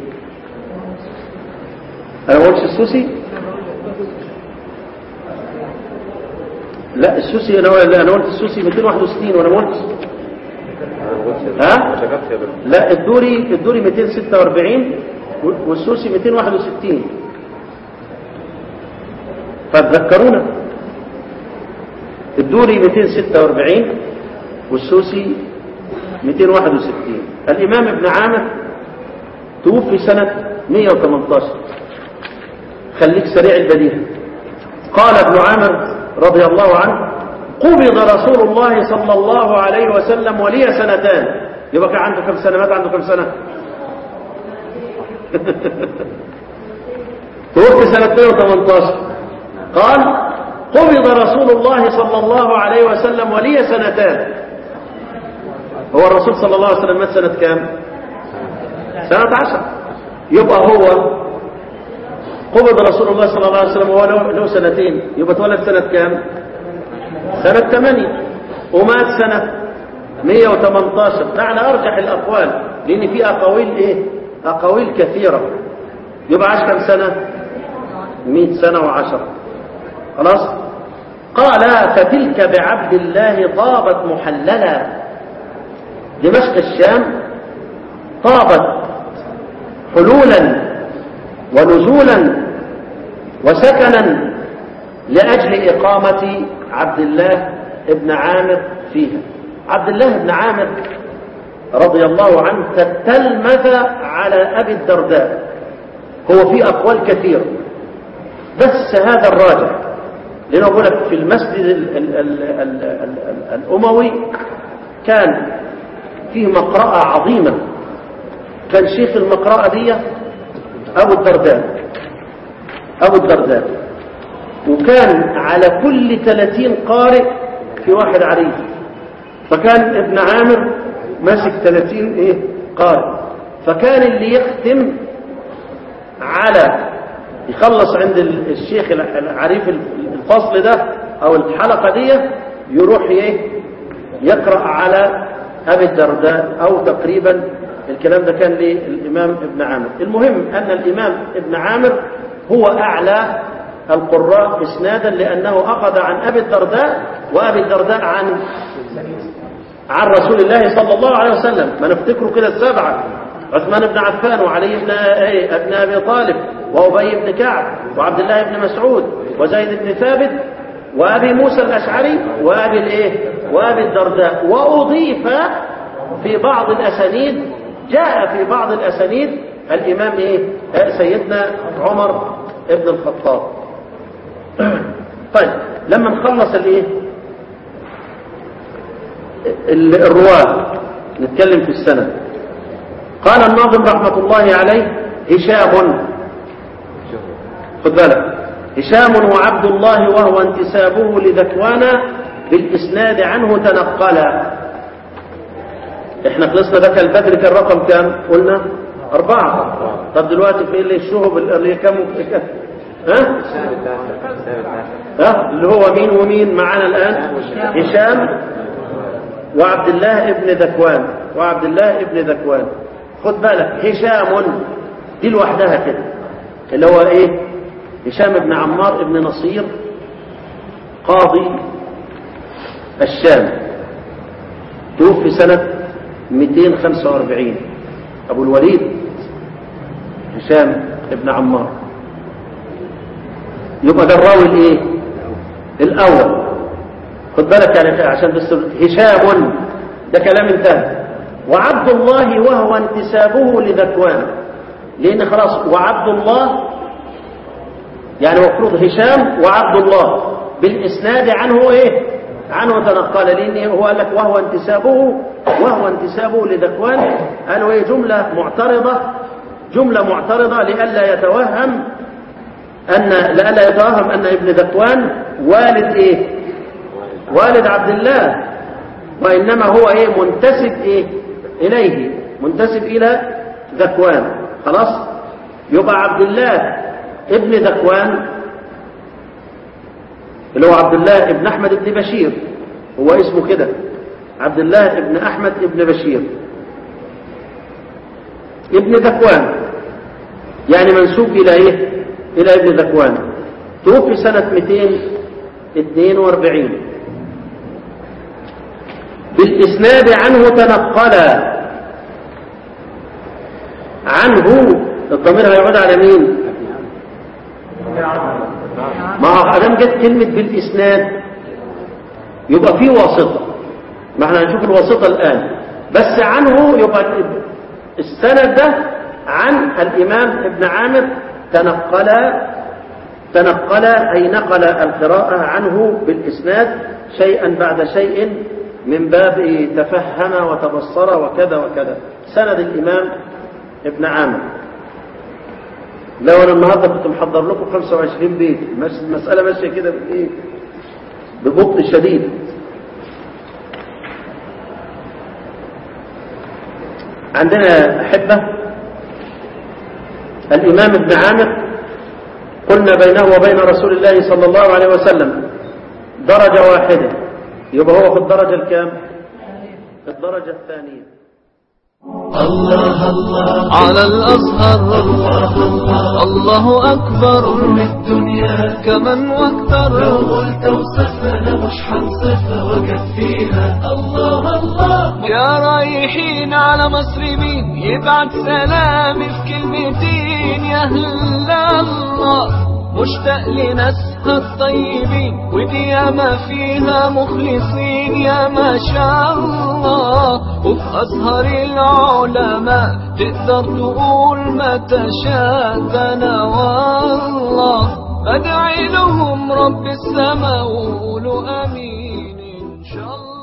أنا ما قلتش السوسي لا السوسي انا لا انا قلت السوسي 261 وانا ما قلتش ها لا الدوري الدوري 246 والسوسي 261 فتذكرونا الدوري 246 والسوسي 261 الإمام ابن عامر توفي سنة 118 خليك سريع البديهة قال ابن عامر رضي الله عنه قبض رسول الله صلى الله عليه وسلم ولي سنتان يبقى كان عنده كم سنة مات عنده كم سنة توفي سنة 118 قال قبض رسول الله صلى الله عليه وسلم ولي سنتان هو الرسول صلى الله عليه وسلم مات سنة كام سنة عشر يبقى هو قبض رسول الله صلى الله عليه وسلم وهو له- له سنتين يبقى اتولد سنة كام سنة ثمانية ومات سنة 118 ده على أرجح الأقوال لأن في أقاويل إيه أقاويل كثيرة يبقى عاش كم سنة 100 سنة وعشرة خلاص قال فتلك بعبد الله طابت محللا دمشق الشام طابت حلولا ونزولا وسكنا لأجل إقامة عبد الله ابن عامر فيها عبد الله بن عامر رضي الله عنه تتلمذ على أبي الدرداء هو في أقوال كثيرة بس هذا الراجح لأنه أقول لك في المسجد ال ال ال ال ال ال الأموي كان فيه مقرأة عظيمة كان شيخ المقرأة دي أبو الدرداء أبو الدرداء وكان على كل 30 قارئ في واحد عريف فكان ابن عامر ماسك 30 ايه قارئ فكان اللي يختم على يخلص عند ال- الشيخ العريف الفصل ده او الحلقة دي يروح ايه يقرأ على ابي الدرداء او تقريبا الكلام ده كان للامام ابن عامر المهم ان الامام ابن عامر هو اعلى القراء اسنادا لانه اخذ عن ابي الدرداء وابي الدرداء عن عن رسول الله صلى الله عليه وسلم ما نفتكره كده السبعة عثمان بن عفان وعلي بن ايه ابن ابي طالب وابي بن كعب وعبد الله بن مسعود وزيد بن ثابت وابي موسى الاشعري وابي الايه وابي الدرداء واضيف في بعض الاسانيد جاء في بعض الاسانيد الامام ايه آه، سيدنا عمر بن الخطاب طيب لما نخلص الايه ال- الرواة نتكلم في السنة قال الناظم رحمة الله عليه هشام خد بالك هشام وعبد الله وهو انتسابه لذكوان بالإسناد عنه تنقلا احنا خلصنا ده كالبدر كان رقم كام قلنا أربعة طب دلوقتي في اللي الشهب اللي هي كام وكام؟ ها ها اللي هو مين ومين معانا الآن هشام وعبد الله ابن ذكوان وعبد الله ابن ذكوان خد بالك هشام دي لوحدها كده اللي هو ايه هشام ابن عمار ابن نصير قاضي الشام توفي سنة 245 أبو الوليد هشام ابن عمار يبقى ده الراوي الايه الأول خد بالك يعني عشان بس هشام ده كلام انتهى وعبد الله وهو انتسابه لذكوان لان خلاص وعبد الله يعني مفروض هشام وعبد الله بالاسناد عنه ايه عنه تنقل لان هو قال لك وهو انتسابه وهو انتسابه لذكوان قالوا ايه جمله معترضه جمله معترضه لئلا يتوهم ان لئلا يتوهم ان ابن ذكوان والد ايه والد عبد الله وإنما هو إيه منتسب إيه إليه منتسب إلى ذكوان خلاص يبقى عبد الله ابن ذكوان اللي هو عبد الله ابن أحمد ابن بشير هو اسمه كده عبد الله ابن أحمد ابن بشير ابن ذكوان يعني منسوب إلى إيه إلى ابن ذكوان توفي سنة 42 بالإسناد عنه تنقل عنه الضمير هيعود على مين ما هو ادام جت كلمة بالإسناد يبقى في واسطة ما احنا هنشوف الواسطة الآن بس عنه يبقى السند ده عن الإمام ابن عامر تنقل تنقل أي نقل القراءة عنه بالإسناد شيئا بعد شيء من باب تفهم وتبصر وكذا وكذا سند الإمام ابن عامر لو أنا النهاردة كنت محضر لكم 25 بيت المسألة ماشية كده بإيه ببطء شديد عندنا أحبة الإمام ابن عامر قلنا بينه وبين رسول الله صلى الله عليه وسلم درجة واحدة يبقى هو في الدرجة الكام الدرجة الثانية الله الله على الأزهر الله الله الله أكبر من الدنيا كمن لو واكتر قلت وصفها انا مش هنصفها وكفيها الله الله يا رايحين على مصر مين يبعت سلامي في كلمتين يا هلا الله مشتاق لناسها الطيبين ودي ياما فيها مخلصين يا ما شاء الله وفي أزهر العلماء تقدر تقول ما تشاء ده أنا والله أدعي لهم رب السماء وقولوا أمين إن شاء الله